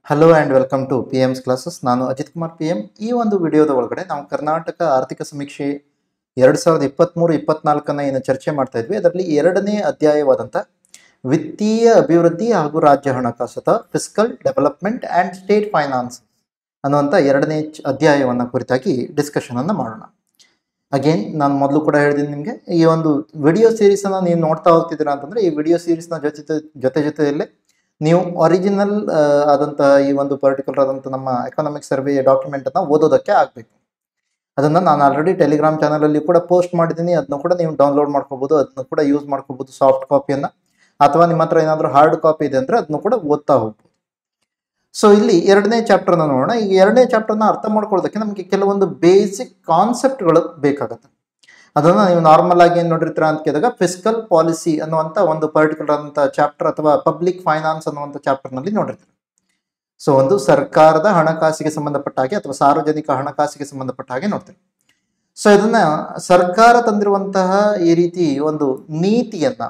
Hello and welcome to P M S classes ನಾನು Ajit Kumar P M ಈ ಒಂದು ವಿಡಿಯೋದ ಒಳಗಡೆ ನಾವು ಕರ್ನಾಟಕ ಆರ್ಥಿಕ ಸಮೀಕ್ಷೆ ಎರಡು ಸಾವಿರದ ಇಪ್ಪತ್ತ್ಮೂರು ಇಪ್ಪತ್ನಾಲ್ಕನ್ನ ಏನು ಚರ್ಚೆ ಮಾಡ್ತಾ ಇದ್ವಿ ಅದರಲ್ಲಿ ಎರಡನೇ ಅಧ್ಯಾಯವಾದಂಥ ವಿತ್ತೀಯ ಅಭಿವೃದ್ಧಿ ಹಾಗೂ ರಾಜ್ಯ ಹಣಕಾಸು ಅಥವಾ fiscal development and state finance ಅನ್ನುವಂಥ ಎರಡನೇ ಚ- ಅಧ್ಯಾಯವನ್ನು ಕುರಿತಾಗಿ ಡಿಸ್ಕಷನನ್ನು ಮಾಡೋಣ ಅಗೇನ್ ನಾನು ಮೊದಲು ಕೂಡ ಹೇಳಿದ್ದೀನಿ ನಿಮಗೆ ಈ ಒಂದು ವಿಡಿಯೋ ಸೀರೀಸನ್ನು ನೀವು ನೋಡ್ತಾ ಹೋಗ್ತಿದ್ದೀರಾ ಅಂತಂದರೆ ಈ ವಿಡಿಯೋ ಸೀರೀಸ್ನ ಜೊತೆ ಜೊತೆ ಜೊತೆಯಲ್ಲೇ ನೀವು ಒರಿಜಿನಲ್ ಆದಂಥ ಈ ಒಂದು ಪರ್ಟಿಕ್ಯುಲರ್ ಆದಂಥ ನಮ್ಮ ಎಕನಾಮಿಕ್ ಸರ್ವೆ ಡಾಕ್ಯುಮೆಂಟನ್ನು ಓದೋದಕ್ಕೆ ಆಗಬೇಕು ಅದನ್ನು ನಾನು ಆಲ್ರೆಡಿ ಟೆಲಿಗ್ರಾಮ್ ಚಾನಲಲ್ಲಿ ಕೂಡ ಪೋಸ್ಟ್ ಮಾಡಿದ್ದೀನಿ ಅದನ್ನು ಕೂಡ ನೀವು ಡೌನ್ಲೋಡ್ ಮಾಡ್ಕೋಬೋದು ಅದನ್ನು ಕೂಡ ಯೂಸ್ ಮಾಡ್ಕೋಬೋದು ಸಾಫ್ಟ್ ಕಾಪಿಯನ್ನು ಅಥವಾ ನಿಮ್ಮ ಹತ್ರ ಏನಾದರೂ ಹಾರ್ಡ್ ಕಾಪಿ ಇದೆ ಅಂದರೆ ಅದನ್ನು ಕೂಡ ಓದ್ತಾ ಹೋಗ್ಬೋದು ಸೊ ಇಲ್ಲಿ ಎರಡನೇ ಚಾಪ್ಟರ್ನ ನೋಡೋಣ ಈಗ ಎರಡನೇ ಚಾಪ್ಟರ್ನ ಅರ್ಥ ಮಾಡ್ಕೊಳ್ಳೋದಕ್ಕೆ ನಮಗೆ ಕೆಲವೊಂದು ಬೇಸಿಕ್ ಕಾನ್ಸೆಪ್ಟ್ಗಳು ಬೇಕಾಗುತ್ತೆ ಅದನ್ನು ನೀವು ನಾರ್ಮಲ್ ಆಗಿ ಏನು ನೋಡಿರ್ತೀರ ಅಂತ ಕೇಳಿದಾಗ ಫಿಸ್ಕಲ್ ಪಾಲಿಸಿ ಅನ್ನುವಂಥ ಒಂದು ಪರ್ಟಿಕ್ಯುಲರ್ ಅಂತ ಚಾಪ್ಟರ್ ಅಥವಾ ಪಬ್ಲಿಕ್ ಫೈನಾನ್ಸ್ ಅನ್ನುವಂಥ ಚಾಪ್ಟರ್ನಲ್ಲಿ ನೋಡಿರ್ತೀರ ಸೊ ಒಂದು ಸರ್ಕಾರದ ಹಣಕಾಸಿಗೆ ಸಂಬಂಧಪಟ್ಟ ಹಾಗೆ ಅಥವಾ ಸಾರ್ವಜನಿಕ ಹಣಕಾಸಿಗೆ ಸಂಬಂಧಪಟ್ಟ ಹಾಗೆ ನೋಡ್ತೀವಿ ಸೊ ಇದನ್ನ ಸರ್ಕಾರ ತಂದಿರುವಂತಹ ಈ ರೀತಿ ಒಂದು ನೀತಿಯನ್ನ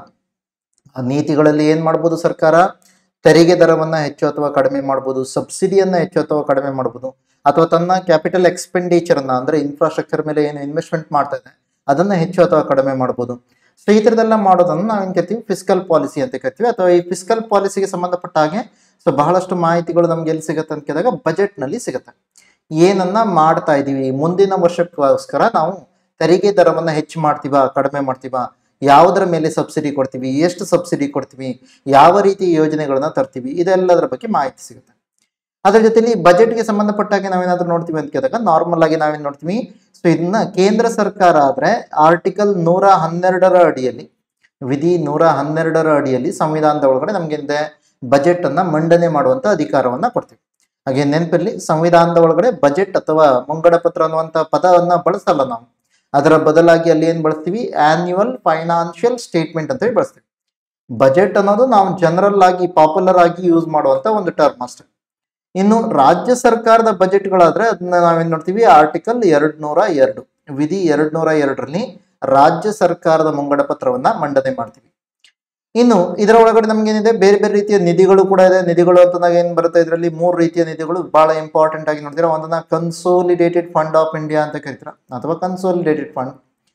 ಆ ನೀತಿಗಳಲ್ಲಿ ಏನ್ ಮಾಡ್ಬೋದು ಸರ್ಕಾರ ತೆರಿಗೆ ದರವನ್ನ ಹೆಚ್ಚು ಅಥವಾ ಕಡಿಮೆ ಮಾಡ್ಬೋದು ಸಬ್ಸಿಡಿಯನ್ನ ಹೆಚ್ಚು ಅಥವಾ ಕಡಿಮೆ ಮಾಡ್ಬೋದು ಅಥವಾ ತನ್ನ ಕ್ಯಾಪಿಟಲ್ ಎಕ್ಸ್ಪೆಂಡಿಚರ್ ಅನ್ನ ಅಂದ್ರೆ ಇನ್ಫ್ರಾಸ್ಟ್ರಕ್ಚರ್ ಮೇಲೆ ಏನು ಇನ್ವೆಸ್ಟ್ಮೆಂಟ್ ಮಾಡ್ತಾ ಇದೆ ಅದನ್ನ ಹೆಚ್ಚು ಅಥವಾ ಕಡಿಮೆ ಮಾಡ್ಬೋದು ಸೊ ಈ ಥರದ್ದೆಲ್ಲ ಮಾಡೋದನ್ನು ನಾವೇನು ಕರಿತೀವಿ ಫಿಸ್ಕಲ್ ಪಾಲಿಸಿ ಅಂತ ಕರಿತೀವಿ ಅಥವಾ ಈ ಫಿಸ್ಕಲ್ ಪಾಲಿಸಿಗೆ ಸಂಬಂಧಪಟ್ಟ ಹಾಗೆ ಸೊ ಬಹಳಷ್ಟು ಮಾಹಿತಿಗಳು ನಮ್ಗೆ ಎಲ್ಲಿ ಸಿಗುತ್ತೆ ಅಂತ ಕೇಳಿದಾಗ ಬಜೆಟ್ನಲ್ಲಿ ಸಿಗುತ್ತೆ ಏನನ್ನ ಮಾಡ್ತಾ ಇದ್ದೀವಿ ಮುಂದಿನ ವರ್ಷಕ್ಕೋಸ್ಕರ ನಾವು ತೆರಿಗೆ ದರವನ್ನ ಹೆಚ್ಚು ಮಾಡ್ತೀವಾ ಕಡಿಮೆ ಮಾಡ್ತೀವಾ ಯಾವುದರ ಮೇಲೆ ಸಬ್ಸಿಡಿ ಕೊಡ್ತೀವಿ ಎಷ್ಟು ಸಬ್ಸಿಡಿ ಕೊಡ್ತೀವಿ ಯಾವ ರೀತಿ ಯೋಜನೆಗಳನ್ನ ತರ್ತೀವಿ ಇದೆಲ್ಲದರ ಬಗ್ಗೆ ಮಾಹಿತಿ ಸಿಗುತ್ತೆ ಅದ್ರ ಜೊತೆಲಿ ಬಜೆಟ್ಗೆ ಸಂಬಂಧಪಟ್ಟಾಗೆ ನಾವೇನಾದ್ರೂ ನೋಡ್ತೀವಿ ಅಂತ ಕೇಳಿದಾಗ ನಾರ್ಮಲ್ ಆಗಿ ನಾವೇನ್ ನೋಡ್ತೀವಿ ಸೊ ಇದನ್ನ ಕೇಂದ್ರ ಸರ್ಕಾರ ಆದ್ರೆ ಆರ್ಟಿಕಲ್ ನೂರ ಹನ್ನೆರಡರ ಅಡಿಯಲ್ಲಿ ವಿಧಿ ನೂರ ಹನ್ನೆರಡರ ಅಡಿಯಲ್ಲಿ ಸಂವಿಧಾನದ ಒಳಗಡೆ ನಮ್ಗೆ ಬಜೆಟ್ ಅನ್ನ ಮಂಡನೆ ಮಾಡುವಂತ ಅಧಿಕಾರವನ್ನ ಕೊಡ್ತೀವಿ ಹಾಗೆ ನೆನಪಿರ್ಲಿ ಸಂವಿಧಾನದ ಒಳಗಡೆ ಬಜೆಟ್ ಅಥವಾ ಮುಂಗಡ ಪತ್ರ ಅನ್ನುವಂತ ಪದವನ್ನ ಬಳಸಲ್ಲ ನಾವು ಅದರ ಬದಲಾಗಿ ಅಲ್ಲಿ ಏನ್ ಬಳಸ್ತೀವಿ ಆನ್ಯುವಲ್ ಫೈನಾನ್ಷಿಯಲ್ ಸ್ಟೇಟ್ಮೆಂಟ್ ಅಂತ ಹೇಳಿ ಬಳಸ್ತೀವಿ ಬಜೆಟ್ ಅನ್ನೋದು ನಾವು ಜನರಲ್ ಆಗಿ ಪಾಪ್ಯುಲರ್ ಆಗಿ ಯೂಸ್ ಮಾಡುವಂತ ಒಂದು ಟರ್ಮ್ ಅಷ್ಟೇ ಇನ್ನು ರಾಜ್ಯ ಸರ್ಕಾರದ ಬಜೆಟ್ಗಳಾದ್ರೆ ಅದನ್ನ ನಾವೇನ್ ನೋಡ್ತೀವಿ ಆರ್ಟಿಕಲ್ ಎರಡ್ ನೂರ ಎರಡು ವಿಧಿ ಎರಡ್ ನೂರ ಎರಡರಲ್ಲಿ ರಾಜ್ಯ ಸರ್ಕಾರದ ಮುಂಗಡ ಪತ್ರವನ್ನ ಮಂಡನೆ ಮಾಡ್ತೀವಿ ಇನ್ನು ಇದರ ಒಳಗಡೆ ನಮ್ಗೆ ಏನಿದೆ ಬೇರೆ ಬೇರೆ ರೀತಿಯ ನಿಧಿಗಳು ಕೂಡ ಇದೆ ನಿಧಿಗಳು ಅಂತಂದಾಗ ಏನ್ ಬರುತ್ತೆ ಇದರಲ್ಲಿ ಮೂರು ರೀತಿಯ ನಿಧಿಗಳು ಬಹಳ ಇಂಪಾರ್ಟೆಂಟ್ ಆಗಿ ನೋಡ್ತೀರಾ ಒಂದನ್ನ ಕನ್ಸೋಲಿಡೇಟೆಡ್ ಫಂಡ್ ಆಫ್ ಇಂಡಿಯಾ ಅಂತ ಕರಿತೀರಾ ಅಥವಾ ಕನ್ಸೋಲಿಡೇಟೆಡ್ ಫಂಡ್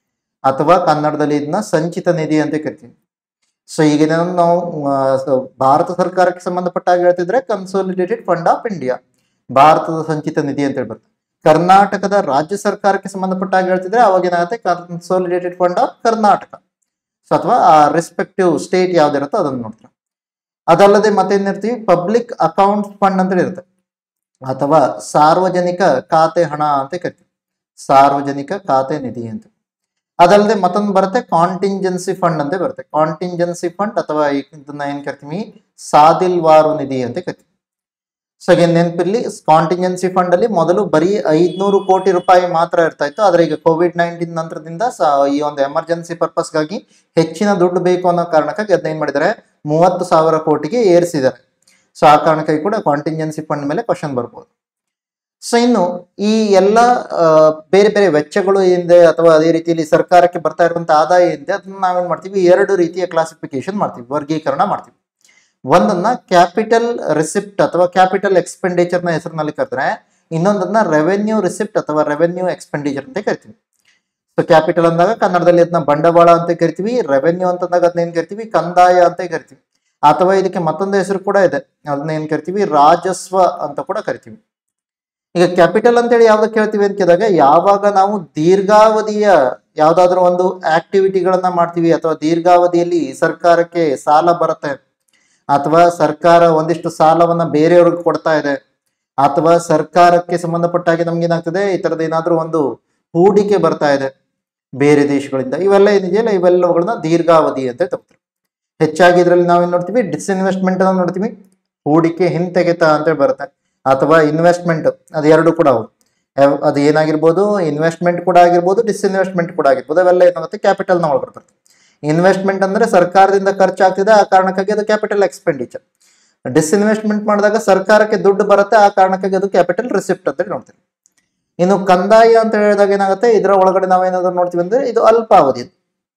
ಅಥವಾ ಕನ್ನಡದಲ್ಲಿ ಇದನ್ನ ಸಂಚಿತ ನಿಧಿ ಅಂತ ಕರಿತೀವಿ ಸೊ ಈಗ ಇದನ್ನ ನಾವು ಆ, so ಭಾರತ ಸರ್ಕಾರಕ್ಕೆ ಸಂಬಂಧಪಟ್ಟ ಹಾಗೆ ಹೇಳ್ತಿದ್ರೆ ಕನ್ಸೋಲಿಡೇಟೆಡ್ ಫಂಡ್ ಆಫ್ ಇಂಡಿಯಾ ಭಾರತದ ಸಂಚಿತ ನಿಧಿ ಅಂತ ಹೇಳಿ ಬರುತ್ತೆ ಕರ್ನಾಟಕದ ರಾಜ್ಯ ಸರ್ಕಾರಕ್ಕೆ ಸಂಬಂಧಪಟ್ಟ ಹಾಗೆ ಹೇಳ್ತಿದ್ರೆ ಅವಾಗ ಏನಾಗುತ್ತೆ consolidated fund of Karnataka so ಅಥವಾ ಆ ರೆಸ್ಪೆಕ್ಟಿವ್ ಸ್ಟೇಟ್ ಯಾವ್ದಿರುತ್ತೋ ಅದನ್ನು ನೋಡ್ತೀರಾ ಅದಲ್ಲದೆ ಮತ್ತೇನಿರ್ತೀವಿ ಪಬ್ಲಿಕ್ ಅಕೌಂಟ್ ಫಂಡ್ ಅಂತ ಇರುತ್ತೆ ಅಥವಾ ಸಾರ್ವಜನಿಕ ಖಾತೆ ಹಣ ಅಂತ ಕರಿತೀವಿ ಸಾರ್ವಜನಿಕ ಖಾತೆ ನಿಧಿ ಅಂತ ಅದಲ್ಲದೆ ಮತ್ತೊಂದು ಬರುತ್ತೆ ಕಾಂಟಿಂಜೆನ್ಸಿ ಫಂಡ್ ಅಂತ ಬರುತ್ತೆ ಕಾಂಟಿಂಜೆನ್ಸಿ ಫಂಡ್ ಅಥವಾ ಇದನ್ನ ಏನ್ ಕರಿತೀವಿ ಸಾದಿಲ್ವಾರು ನಿಧಿ ಅಂತ ಕರಿತೀವಿ ಸೊ ಈಗ ನೆನಪಿರ್ಲಿ ಕಾಂಟಿಂಜೆನ್ಸಿ ಫಂಡ್ ಅಲ್ಲಿ ಮೊದಲು ಬರೀ ಐದ್ನೂರು ಕೋಟಿ ರೂಪಾಯಿ ಮಾತ್ರ ಇರ್ತಾ ಇತ್ತು ಆದ್ರೆ ಈಗ ಕೋವಿಡ್ ನೈನ್ಟೀನ್ ನಂತರದಿಂದ ಸ- ಈ ಒಂದು ಎಮರ್ಜೆನ್ಸಿ ಪರ್ಪಸ್ಗಾಗಿ ಹೆಚ್ಚಿನ ದುಡ್ಡು ಬೇಕು ಅನ್ನೋ ಕಾರಣಕ್ಕಾಗಿ ಅದನ್ನ ಏನ್ ಮಾಡಿದ್ದಾರೆ ಮೂವತ್ತು ಸಾವಿರ ಕೋಟಿಗೆ ಏರಿಸಿದ್ದಾರೆ ಸೊ ಆ ಕಾರಣಕ್ಕಾಗಿ ಕೂಡ ಕಾಂಟಿಂಜೆನ್ಸಿ ಫಂಡ್ ಮೇಲೆ ಕ್ವಶನ್ ಬರ್ಬೋದು ಸೊ ಇನ್ನು ಈ ಎಲ್ಲ ಆ, ಬೇರೆ ಬೇರೆ ವೆಚ್ಚಗಳು ಏನಿದೆ ಅಥವಾ ಅದೇ ರೀತಿಯಲ್ಲಿ ಸರ್ಕಾರಕ್ಕೆ ಬರ್ತಾ ಇರುವಂತ ಆದಾಯ ಏನಿದೆ ಅದನ್ನ ನಾವೇನ್ ಮಾಡ್ತೀವಿ ಎರಡು ರೀತಿಯ ಕ್ಲಾಸಿಫಿಕೇಶನ್ ಮಾಡ್ತೀವಿ ವರ್ಗೀಕರಣ ಮಾಡ್ತೀವಿ ಒಂದನ್ನ ಕ್ಯಾಪಿಟಲ್ ರಿಸಿಪ್ಟ್ ಅಥವಾ ಕ್ಯಾಪಿಟಲ್ ಎಕ್ಸ್ಪೆಂಡಿಚರ್ ನ ಹೆಸರಿನಲ್ಲಿ ಕರೆದ್ರೆ ಇನ್ನೊಂದನ್ನ ರೆವೆನ್ಯೂ ರಿಸಿಪ್ಟ್ ಅಥವಾ ರೆವೆನ್ಯೂ ಎಕ್ಸ್ಪೆಂಡಿಚರ್ ಅಂತ ಕರಿತೀವಿ ಸೊ ಕ್ಯಾಪಿಟಲ್ ಅಂದಾಗ ಕನ್ನಡದಲ್ಲಿ ಅದನ್ನ ಬಂಡವಾಳ ಅಂತ ಕರಿತೀವಿ ರೆವೆನ್ಯೂ ಅಂತಂದಾಗ ಅದನ್ನ ಏನ್ ಕರಿತೀವಿ ಕಂದಾಯ ಅಂತ ಕರಿತೀವಿ ಅಥವಾ ಇದಕ್ಕೆ ಮತ್ತೊಂದು ಹೆಸರು ಕೂಡ ಇದೆ ಅದನ್ನ ಏನ್ ಕರಿತೀವಿ ರಾಜಸ್ವ ಅಂತ ಕೂಡ ಕರಿತೀವಿ ಈಗ ಕ್ಯಾಪಿಟಲ್ ಅಂತೇಳಿ ಯಾವ್ದಕ್ಕೆ ಹೇಳ್ತೀವಿ ಅಂತ ಕೇಳಿದಾಗ ಯಾವಾಗ ನಾವು ದೀರ್ಘಾವಧಿಯ ಯಾವ್ದಾದ್ರು ಒಂದು ಆಕ್ಟಿವಿಟಿಗಳನ್ನ ಮಾಡ್ತೀವಿ ಅಥವಾ ದೀರ್ಘಾವಧಿಯಲ್ಲಿ ಸರ್ಕಾರಕ್ಕೆ ಸಾಲ ಬರುತ್ತೆ ಅಥವಾ ಸರ್ಕಾರ ಒಂದಿಷ್ಟು ಸಾಲವನ್ನ ಬೇರೆಯವ್ರಿಗೆ ಕೊಡ್ತಾ ಇದೆ ಅಥವಾ ಸರ್ಕಾರಕ್ಕೆ ಸಂಬಂಧಪಟ್ಟ ಹಾಗೆ ನಮ್ಗೆ ಏನಾಗ್ತದೆ ಈ ತರದ ಏನಾದ್ರೂ ಒಂದು ಹೂಡಿಕೆ ಬರ್ತಾ ಇದೆ ಬೇರೆ ದೇಶಗಳಿಂದ ಇವೆಲ್ಲ ಏನಿದೆಯಲ್ಲ ಇವೆಲ್ಲವುಗಳನ್ನ ದೀರ್ಘಾವಧಿ ಅಂತ ತಗೋತಾರೆ ಹೆಚ್ಚಾಗಿ ಇದರಲ್ಲಿ ನಾವೇನ್ ನೋಡ್ತೀವಿ ಡಿಸ್ಇನ್ವೆಸ್ಟ್ಮೆಂಟ್ ಅನ್ನ ನೋಡ್ತೀವಿ ಹೂಡಿಕೆ ಹಿಂತೆಗೆತ ಅಂತ ಬರುತ್ತೆ ಅಥವಾ ಇನ್ವೆಸ್ಟ್ಮೆಂಟ್ ಅದು ಎರಡು ಕೂಡ ಹೌದು ಯಾವ- ಅದು ಏನಾಗಿರ್ಬೋದು ಇನ್ವೆಸ್ಟ್ಮೆಂಟ್ ಕೂಡ ಆಗಿರ್ಬೋದು ಡಿಸ್ಇನ್ವೆಸ್ಟ್ಮೆಂಟ್ ಕೂಡ ಆಗಿರ್ಬೋದು ಅವೆಲ್ಲ ಏನಾಗುತ್ತೆ ಕ್ಯಾಪಿಟಲ್ನ ಒಳಗಡೆ ಬರುತ್ತೆ ಇನ್ವೆಸ್ಟ್ಮೆಂಟ್ ಅಂದ್ರೆ ಸರ್ಕಾರದಿಂದ ಖರ್ಚಾಗ್ತಿದೆ ಆ ಕಾರಣಕ್ಕಾಗಿ ಅದು ಕ್ಯಾಪಿಟಲ್ ಎಕ್ಸ್ಪೆಂಡಿಚರ್ ಡಿಸ್ಇನ್ವೆಸ್ಟ್ಮೆಂಟ್ ಮಾಡಿದಾಗ ಸರ್ಕಾರಕ್ಕೆ ದುಡ್ಡು ಬರುತ್ತೆ ಆ ಕಾರಣಕ್ಕಾಗಿ ಅದು ಕ್ಯಾಪಿಟಲ್ ರಿಸಿಪ್ಟ್ ಅಂತ ನೋಡ್ತೀವಿ ಇನ್ನು ಕಂದಾಯ ಅಂತ ಹೇಳಿದಾಗ ಏನಾಗುತ್ತೆ ಇದರ ಒಳಗಡೆ ನಾವೇನಾದ್ರೂ ನೋಡ್ತೀವಿ ಅಂದ್ರೆ ಇದು ಅಲ್ಪಾವಧಿಯದ್ದು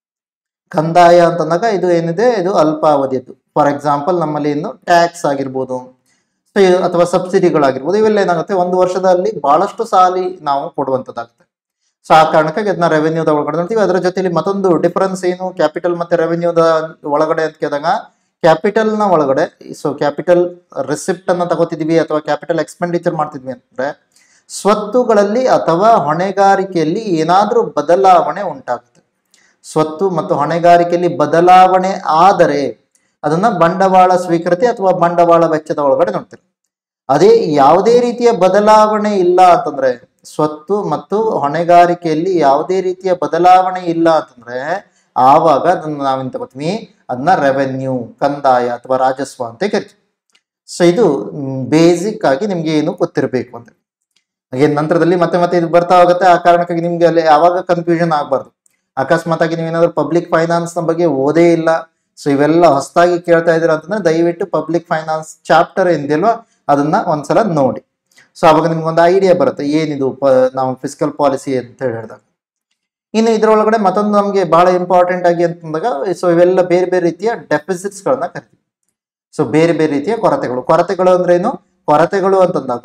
ಕಂದಾಯ ಅಂತಂದಾಗ ಇದು ಏನಿದೆ ಇದು ಅಲ್ಪಾವಧಿಯದ್ದು ಫಾರ್ ಎಕ್ಸಾಂಪಲ್ ನಮ್ಮಲ್ಲಿ ಇನ್ನು ಟ್ಯಾಕ್ಸ್ ಆಗಿರ್ಬೋದು ಸೊ ಅಥವಾ ಸಬ್ಸಿಡಿಗಳಾಗಿರ್ಬೋದು ಇವೆಲ್ಲ ಏನಾಗುತ್ತೆ ಒಂದು ವರ್ಷದಲ್ಲಿ ಬಹಳಷ್ಟು ಸಾಲಿ ನಾವು ಕೊಡುವಂಥದ್ದಾಗುತ್ತೆ ಸೊ ಆ ಕಾರಣಕ್ಕಾಗಿ ಅದನ್ನ ರೆವೆನ್ಯೂದ ಒಳಗಡೆ ನೋಡ್ತೀವಿ ಅದರ ಜೊತೆಲಿ ಮತ್ತೊಂದು ಡಿಫರೆನ್ಸ್ ಏನು ಕ್ಯಾಪಿಟಲ್ ಮತ್ತೆ ರೆವೆನ್ಯೂದ ಒಳಗಡೆ ಅಂತ ಕೇಳಿದಾಗ ಕ್ಯಾಪಿಟಲ್ ನ ಒಳಗಡೆ ಸೊ ಕ್ಯಾಪಿಟಲ್ ರಿಸಿಪ್ಟ್ ಅನ್ನ ತಗೋತಿದ್ವಿ ಅಥವಾ ಕ್ಯಾಪಿಟಲ್ ಎಕ್ಸ್ಪೆಂಡಿಚರ್ ಮಾಡ್ತಿದ್ವಿ ಅಂತಂದ್ರೆ ಸ್ವತ್ತುಗಳಲ್ಲಿ ಅಥವಾ ಹೊಣೆಗಾರಿಕೆಯಲ್ಲಿ ಏನಾದ್ರೂ ಬದಲಾವಣೆ ಉಂಟಾಗುತ್ತೆ ಸ್ವತ್ತು ಮತ್ತು ಹೊಣೆಗಾರಿಕೆಯಲ್ಲಿ ಬದಲಾವಣೆ ಆದರೆ ಅದನ್ನ ಬಂಡವಾಳ ಸ್ವೀಕೃತಿ ಅಥವಾ ಬಂಡವಾಳ ವೆಚ್ಚದ ಒಳಗಡೆ ನೋಡ್ತೀವಿ ಅದೇ ಯಾವುದೇ ರೀತಿಯ ಬದಲಾವಣೆ ಇಲ್ಲ ಅಂತಂದ್ರೆ ಸ್ವತ್ತು ಮತ್ತು ಹೊಣೆಗಾರಿಕೆಯಲ್ಲಿ ಯಾವುದೇ ರೀತಿಯ ಬದಲಾವಣೆ ಇಲ್ಲ ಅಂತಂದ್ರೆ ಆವಾಗ ಅದನ್ನ ನಾವೇನ್ ತಗೋತೀವಿ ಅದನ್ನ ರೆವೆನ್ಯೂ ಕಂದಾಯ ಅಥವಾ ರಾಜಸ್ವ ಅಂತ ಕರಿತೀವಿ ಸೊ ಇದು ಬೇಸಿಕ್ ಆಗಿ ನಿಮ್ಗೆ ಏನು ಗೊತ್ತಿರಬೇಕು ಅಂತ ಹಾಗೆ ನಂತರದಲ್ಲಿ ಮತ್ತೆ ಮತ್ತೆ ಇದು ಬರ್ತಾ ಹೋಗುತ್ತೆ ಆ ಕಾರಣಕ್ಕಾಗಿ ನಿಮ್ಗೆ ಅಲ್ಲಿ ಯಾವಾಗ ಕನ್ಫ್ಯೂಷನ್ ಆಗಬಾರ್ದು ಅಕಸ್ಮಾತ್ ಆಗಿ ನೀವೇನಾದ್ರೂ ಪಬ್ಲಿಕ್ ಫೈನಾನ್ಸ್ ನ ಬಗ್ಗೆ ಓದೇ ಇಲ್ಲ ಸೊ ಇವೆಲ್ಲ ಹೊಸದಾಗಿ ಕೇಳ್ತಾ ಇದ್ದೀರಾ ಅಂತಂದ್ರೆ ದಯವಿಟ್ಟು ಪಬ್ಲಿಕ್ ಫೈನಾನ್ಸ್ ಚಾಪ್ಟರ್ ಏನಿದೆಯಲ್ವಾ ಅದನ್ನ ಒಂದ್ಸಲ ನೋಡಿ ಸೊ ಅವಾಗ ನಿಮ್ಗೊಂದು ಐಡಿಯಾ ಬರುತ್ತೆ ಏನಿದು ಪ ನಾವು ಫಿಸಿಕಲ್ ಪಾಲಿಸಿ ಅಂತ ಹೇಳಿದಾಗ ಇನ್ನು ಇದರೊಳಗಡೆ ಮತ್ತೊಂದು ನಮಗೆ ಬಹಳ ಇಂಪಾರ್ಟೆಂಟ್ ಆಗಿ ಅಂತಂದಾಗ ಸೊ ಇವೆಲ್ಲ ಬೇರೆ ಬೇರೆ ರೀತಿಯ ಡೆಫಿಸಿಟ್ಸ್ ಗಳನ್ನ ಕರಿತೀವಿ ಸೊ ಬೇರೆ ಬೇರೆ ರೀತಿಯ ಕೊರತೆಗಳು ಕೊರತೆಗಳು ಅಂದ್ರೆ ಏನು ಕೊರತೆಗಳು ಅಂತಂದಾಗ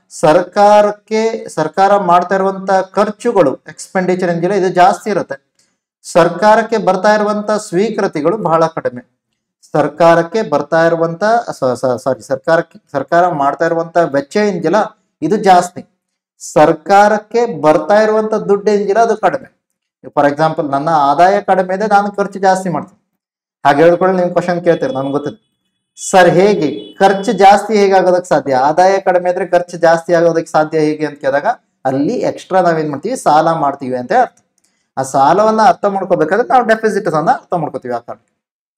ಸರ್ಕಾರಕ್ಕೆ ಸರ್ಕಾರ ಮಾಡ್ತಾ ಇರುವಂತ ಖರ್ಚುಗಳು ಎಕ್ಸ್ಪೆಂಡಿಚರ್ ಏನಿಲ್ಲ ಇದು ಜಾಸ್ತಿ ಇರುತ್ತೆ ಸರ್ಕಾರಕ್ಕೆ ಬರ್ತಾ ಇರುವಂತ ಸ್ವೀಕೃತಿಗಳು ಬಹಳ ಕಡಿಮೆ ಸರ್ಕಾರಕ್ಕೆ ಬರ್ತಾ ಇರುವಂತ ಸಾರಿ ಸರ್ಕಾರಕ್ಕೆ ಸರ್ಕಾರ ಮಾಡ್ತಾ ಇರುವಂತ ವೆಚ್ಚ ಏನಿದೆಯಲ್ಲ ಇದು ಜಾಸ್ತಿ ಸರ್ಕಾರಕ್ಕೆ ಬರ್ತಾ ಇರುವಂತ ದುಡ್ಡು ಏನಿದೆಯಲ್ಲ ಅದು ಕಡಿಮೆ ಫಾರ್ ಎಕ್ಸಾಂಪಲ್ ನನ್ನ ಆದಾಯ ಕಡಿಮೆ ಇದೆ ನಾನು ಖರ್ಚು ಜಾಸ್ತಿ ಮಾಡ್ತೀನಿ ಹಾಗೆ ಹೇಳ್ಕೊಳ್ಳಿ ನೀವು ಕ್ವಶನ್ ಕೇಳ್ತೀರಿ ನನ್ಗೆ ಗೊತ್ತಿದೆ ಸರ್ ಹೇಗೆ ಖರ್ಚು ಜಾಸ್ತಿ ಹೇಗಾಗೋದಕ್ಕೆ ಸಾಧ್ಯ ಆದಾಯ ಕಡಿಮೆ ಇದ್ರೆ ಖರ್ಚು ಜಾಸ್ತಿ ಆಗೋದಕ್ಕೆ ಸಾಧ್ಯ ಹೇಗೆ ಅಂತ ಕೇಳಿದಾಗ ಅಲ್ಲಿ ಎಕ್ಸ್ಟ್ರಾ ನಾವೇನ್ ಮಾಡ್ತೀವಿ ಸಾಲ ಮಾಡ್ತೀವಿ ಅಂತ ಅರ್ಥ ಆ ಸಾಲವನ್ನ ಅರ್ಥ ಮಾಡ್ಕೋಬೇಕಾದ್ರೆ ನಾವು ಡೆಫಿಸಿಟ್ ಅನ್ನ ಅರ್ಥ ಮಾಡ್ಕೋತೀವಿ ಆ ಕಾರಣ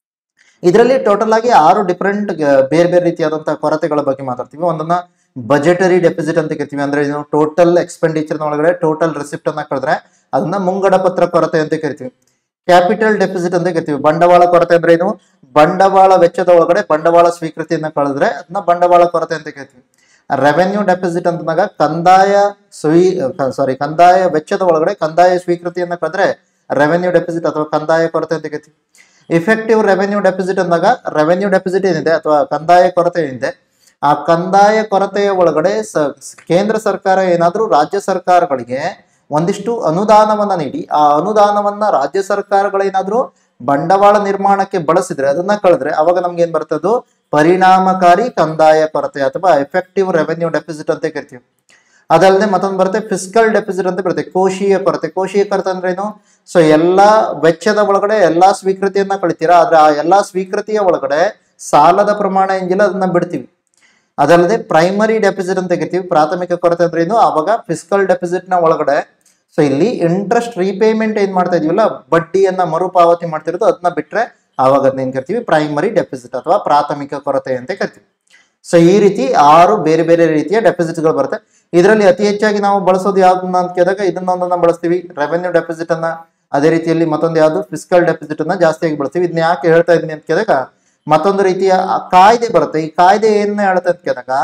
ಇದರಲ್ಲಿ ಟೋಟಲ್ ಆಗಿ ಆರು ಡಿಫರೆಂಟ್ ಬೇರೆ ಬೇರೆ ರೀತಿಯಾದಂತಹ ಕೊರತೆಗಳ ಬಗ್ಗೆ ಮಾತಾಡ್ತೀವಿ ಒಂದನ್ನ ಬಜೆಟರಿ ಡೆಫಿಸಿಟ್ ಅಂತ ಕರಿತೀವಿ ಅಂದ್ರೆ ಏನು ಟೋಟಲ್ ಎಕ್ಸ್ಪೆಂಡಿಚರ್ ಒಳಗಡೆ ಟೋಟಲ್ ರಿಸಿಪ್ಟ್ ಅನ್ನ ಕಳೆದ್ರೆ ಅದನ್ನ ಮುಂಗಡ ಪತ್ರ ಕೊರತೆ ಅಂತ ಕರಿತೀವಿ ಕ್ಯಾಪಿಟಲ್ ಡೆಫಿಸಿಟ್ ಅಂತ ಕರಿತೀವಿ ಬಂಡವಾಳ ಕೊರತೆ ಅಂದ್ರೆ ಏನು ಬಂಡವಾಳ ವೆಚ್ಚದ ಒಳಗಡೆ ಬಂಡವಾಳ ಸ್ವೀಕೃತಿಯನ್ನ ಕಳೆದ್ರೆ ಅದನ್ನ ಬಂಡವಾಳ ಕೊರತೆ ಅಂತ ಕರಿತೀವಿ ರೆವೆನ್ಯೂ ಡೆಫಿಸಿಟ್ ಅಂತಂದಾಗ ಕಂದಾಯ ಸ್ವೀ ಸಾರಿ ಕಂದಾಯ ವೆಚ್ಚದ ಒಳಗಡೆ ಕಂದಾಯ ಸ್ವೀಕೃತಿಯನ್ನ ಕಳೆದ್ರೆ ರೆವೆನ್ಯೂ ಡೆಫಿಸಿಟ್ ಅಥವಾ ಕಂದಾಯ ಕೊರತೆ ಅಂತ ಕರಿತೀವಿ ಇಫೆಕ್ಟಿವ್ ರೆವೆನ್ಯೂ ಡೆಫಿಸಿಟ್ ಅಂದಾಗ ರೆವೆನ್ಯೂ ಡೆಫಿಸಿಟ್ ಏನಿದೆ ಅಥವಾ ಕಂದಾಯ ಕೊರತೆ ಏನಿದೆ ಆ ಕಂದಾಯ ಕೊರತೆಯ ಒಳಗಡೆ ಸ ಕೇಂದ್ರ ಸರ್ಕಾರ ಏನಾದ್ರೂ ರಾಜ್ಯ ಸರ್ಕಾರಗಳಿಗೆ ಒಂದಿಷ್ಟು ಅನುದಾನವನ್ನ ನೀಡಿ ಆ ಅನುದಾನವನ್ನ ರಾಜ್ಯ ಸರ್ಕಾರಗಳೇನಾದ್ರೂ ಬಂಡವಾಳ ನಿರ್ಮಾಣಕ್ಕೆ ಬಳಸಿದ್ರೆ ಅದನ್ನ ಕಳೆದ್ರೆ ಅವಾಗ ನಮ್ಗೆ ಏನ್ ಬರ್ತದ್ದು ಪರಿಣಾಮಕಾರಿ ಕಂದಾಯ ಕೊರತೆ ಅಥವಾ ಎಫೆಕ್ಟಿವ್ ರೆವೆನ್ಯೂ ಡೆಫಿಸಿಟ್ ಅಂತ ಕರಿತೀವಿ ಅದಲ್ಲದೆ ಮತ್ತೊಂದು ಬರುತ್ತೆ ಫಿಸಿಕಲ್ ಡೆಫಿಸಿಟ್ ಅಂತ ಬರುತ್ತೆ ಕೋಶೀಯ ಕೊರತೆ ಕೋಶೀಯ ಕೊರತೆ ಅಂದ್ರೆ ಏನು ಸೊ ಎಲ್ಲಾ ವೆಚ್ಚದ ಒಳಗಡೆ ಎಲ್ಲಾ ಸ್ವೀಕೃತಿಯನ್ನ ಕಳಿತೀರಾ ಆದ್ರೆ ಆ ಎಲ್ಲಾ ಸ್ವೀಕೃತಿಯ ಒಳಗಡೆ ಸಾಲದ ಪ್ರಮಾಣ ಏನಿಲ್ಲ ಅದನ್ನ ಬಿಡ್ತೀವಿ ಅದಲ್ಲದೆ ಪ್ರೈಮರಿ ಡೆಫಿಸಿಟ್ ಅಂತ ಕರಿತೀವಿ ಪ್ರಾಥಮಿಕ ಕೊರತೆ ಅಂದ್ರೆ ಏನು ಅವಾಗ ಫಿಸಿಕಲ್ ಡೆಫಿಸಿಟ್ ನ ಒಳಗಡೆ ಸೊ ಇಲ್ಲಿ ಇಂಟ್ರೆಸ್ಟ್ ರೀಪೇಮೆಂಟ್ ಏನ್ ಮಾಡ್ತಾ ಇದೀವಲ್ಲ ಬಡ್ಡಿಯನ್ನ ಮರುಪಾವತಿ ಮಾಡ್ತಿರೋದು ಅದನ್ನ ಬಿಟ್ರೆ ಆವಾಗ ಅದನ್ನ ಏನ್ ಕರಿತೀವಿ ಪ್ರೈಮರಿ ಡೆಫಿಸಿಟ್ ಅಥವಾ ಪ್ರಾಥಮಿಕ ಕೊರತೆ ಅಂತ ಕರಿತೀವಿ ಸೊ ಈ ರೀತಿ ಆರು ಬೇರೆ ಬೇರೆ ರೀತಿಯ ಡೆಫಿಸಿಟ್ಗಳು ಬರುತ್ತೆ ಇದರಲ್ಲಿ ಅತಿ ಹೆಚ್ಚಾಗಿ ನಾವು ಬಳಸೋದು ಯಾವ್ದನ್ನ ಅಂತ ಕೇಳಿದಾಗ ಇದನ್ನೊಂದನ್ನ ಬಳಸ್ತೀವಿ ರೆವೆನ್ಯೂ ಡೆಫಿಸಿಟ್ ಅನ್ನ ಅದೇ ರೀತಿಯಲ್ಲಿ ಮತ್ತೊಂದು ಯಾವುದು ಫಿಸಿಕಲ್ ಡೆಫಿಸಿಟ್ ಅನ್ನ ಜಾಸ್ತಿಯಾಗಿ ಬಳಸ್ತೀವಿ ಇದನ್ನ ಯಾಕೆ ಹೇಳ್ತಾ ಇದೀನಿ ಅಂತ ಕೇಳಿದಾಗ ಮತ್ತೊಂದು ರೀತಿಯ ಆ ಕಾಯ್ದೆ ಬರುತ್ತೆ ಈ ಕಾಯ್ದೆ ಏನ್ ಹೇಳುತ್ತೆ ಅಂತ ಕೇಳಿದಾಗ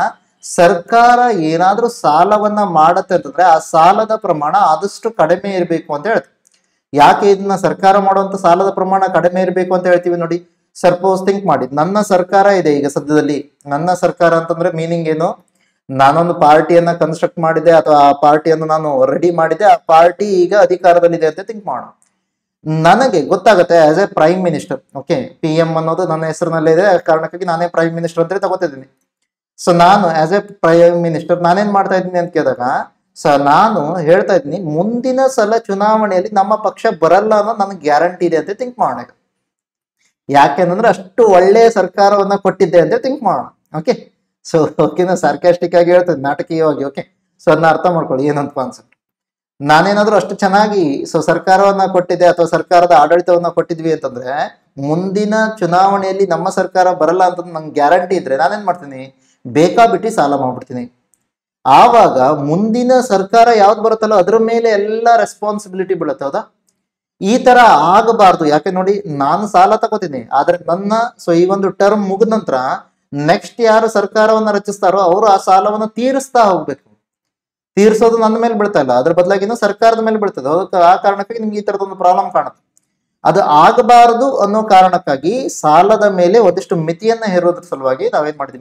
ಸರ್ಕಾರ ಏನಾದ್ರೂ ಸಾಲವನ್ನ ಮಾಡತ್ತೆ ಅಂತಂದ್ರೆ ಆ ಸಾಲದ ಪ್ರಮಾಣ ಆದಷ್ಟು ಕಡಿಮೆ ಇರಬೇಕು ಅಂತ ಹೇಳ್ತೀವಿ ಯಾಕೆ ಇದನ್ನ ಸರ್ಕಾರ ಮಾಡುವಂತ ಸಾಲದ ಪ್ರಮಾಣ ಕಡಿಮೆ ಇರಬೇಕು ಅಂತ ಹೇಳ್ತೀವಿ ನೋಡಿ ಸಪೋಸ್ ಥಿಂಕ್ ಮಾಡಿ ನನ್ನ ಸರ್ಕಾರ ಇದೆ ಈಗ ಸದ್ಯದಲ್ಲಿ ನನ್ನ ಸರ್ಕಾರ ಅಂತಂದ್ರೆ ಮೀನಿಂಗ್ ಏನು ನಾನೊಂದು ಪಾರ್ಟಿಯನ್ನ ಕನ್ಸ್ಟ್ರಕ್ಟ್ ಮಾಡಿದೆ ಅಥವಾ ಆ ಪಾರ್ಟಿಯನ್ನು ನಾನು ರೆಡಿ ಮಾಡಿದೆ ಆ ಪಾರ್ಟಿ ಈಗ ಅಧಿಕಾರದಲ್ಲಿದೆ ಅಂತ ಥಿಂಕ್ ಮಾಡೋಣ ನನಗೆ ಗೊತ್ತಾಗುತ್ತೆ as a prime minister okay P M ಅನ್ನೋದು ನನ್ನ ಹೆಸರಿನಲ್ಲೇ ಇದೆ ಆ ಕಾರಣಕ್ಕಾಗಿ ನಾನೇ ಪ್ರೈಮ್ ಮಿನಿಸ್ಟರ್ ಅಂತ ತಗೋತಿದ್ದೀನಿ ಸೊ ನಾನು ಆಸ್ ಎ ಪ್ರೈಮ್ ಮಿನಿಸ್ಟರ್ ನಾನೇನ್ ಮಾಡ್ತಾ ಇದ್ದೀನಿ ಅಂತ ಕೇಳಿದಾಗ ಸ ನಾನು ಹೇಳ್ತಾ ಇದ್ದೀನಿ ಮುಂದಿನ ಸಲ ಚುನಾವಣೆಯಲ್ಲಿ ನಮ್ಮ ಪಕ್ಷ ಬರಲ್ಲ ಅನ್ನೋ ನನಗೆ ಗ್ಯಾರಂಟಿ ಇದೆ ಅಂತ ಥಿಂಕ್ ಮಾಡೋಣ ಈಗ. ಯಾಕೆಂದ್ರೆ ಅಷ್ಟು ಒಳ್ಳೆಯ ಸರ್ಕಾರವನ್ನ ಕೊಟ್ಟಿದ್ದೆ ಅಂತ ಥಿಂಕ್ ಮಾಡೋಣ ಓಕೆ ಸೊ ಓಕೆನಾ ಸಾರ್ಕಾಸ್ಟಿಕ್ ಆಗಿ ಹೇಳ್ತದೆ ನಾಟಕೀಯವಾಗಿ ಓಕೆ ಸೊ ಅದನ್ನ ಅರ್ಥ ಮಾಡ್ಕೊಳ್ಳಿ ಏನಂತ ಕಾನ್ಸೆಪ್ಟ್ ನಾನೇನಾದ್ರೂ ಅಷ್ಟು ಚೆನ್ನಾಗಿ ಸೊ ಸರ್ಕಾರವನ್ನ ಕೊಟ್ಟಿದ್ದೆ ಅಥವಾ ಸರ್ಕಾರದ ಆಡಳಿತವನ್ನ ಕೊಟ್ಟಿದ್ವಿ ಅಂತಂದ್ರೆ ಮುಂದಿನ ಚುನಾವಣೆಯಲ್ಲಿ ನಮ್ಮ ಸರ್ಕಾರ ಬರಲ್ಲ ಅಂತ ನಂಗೆ ಗ್ಯಾರಂಟಿ ಇದ್ರೆ ನಾನೇನ್ ಮಾಡ್ತೀನಿ ಬೇಕಾಬಿಟ್ಟು ಸಾಲ ಮಾಡ್ಬಿಡ್ತೀನಿ ಆವಾಗ ಮುಂದಿನ ಸರ್ಕಾರ ಯಾವ್ದು ಬರುತ್ತಲ್ಲೋ ಅದ್ರ ಮೇಲೆ ಎಲ್ಲ ರೆಸ್ಪಾನ್ಸಿಬಿಲಿಟಿ ಬೀಳುತ್ತೆ ಹೌದಾ ಈ ತರ ಆಗಬಾರ್ದು ಯಾಕೆ ನೋಡಿ ನಾನು ಸಾಲ ತಗೋತೀನಿ ಆದ್ರೆ ನನ್ನ ಸೊ ಈ ಒಂದು ಟರ್ಮ್ ಮುಗಿದ ನಂತರ ನೆಕ್ಸ್ಟ್ ಯಾರು ಸರ್ಕಾರವನ್ನ ರಚಿಸ್ತಾರೋ ಅವರು ಆ ಸಾಲವನ್ನ ತೀರಿಸ್ತಾ ಹೋಗ್ಬೇಕು ತೀರ್ಸೋದು ನನ್ನ ಮೇಲೆ ಬೀಳ್ತಾ ಇಲ್ಲ ಅದ್ರ ಬದಲಾಗಿನೂ ಸರ್ಕಾರದ ಮೇಲೆ ಬೀಳ್ತದೆ ಅದಕ್ಕೆ ಆ ಕಾರಣಕ್ಕಾಗಿ ನಿಮ್ಗೆ ಈ ತರದೊಂದು ಪ್ರಾಬ್ಲಮ್ ಕಾಣುತ್ತೆ ಅದು ಆಗಬಾರದು ಅನ್ನೋ ಕಾರಣಕ್ಕಾಗಿ ಸಾಲದ ಮೇಲೆ ಒಂದಿಷ್ಟು ಮಿತಿಯನ್ನ ಹೇರೋದ್ರ ಸಲುವಾಗಿ ನಾವೇನ್ ಮಾಡಿದ್ವಿ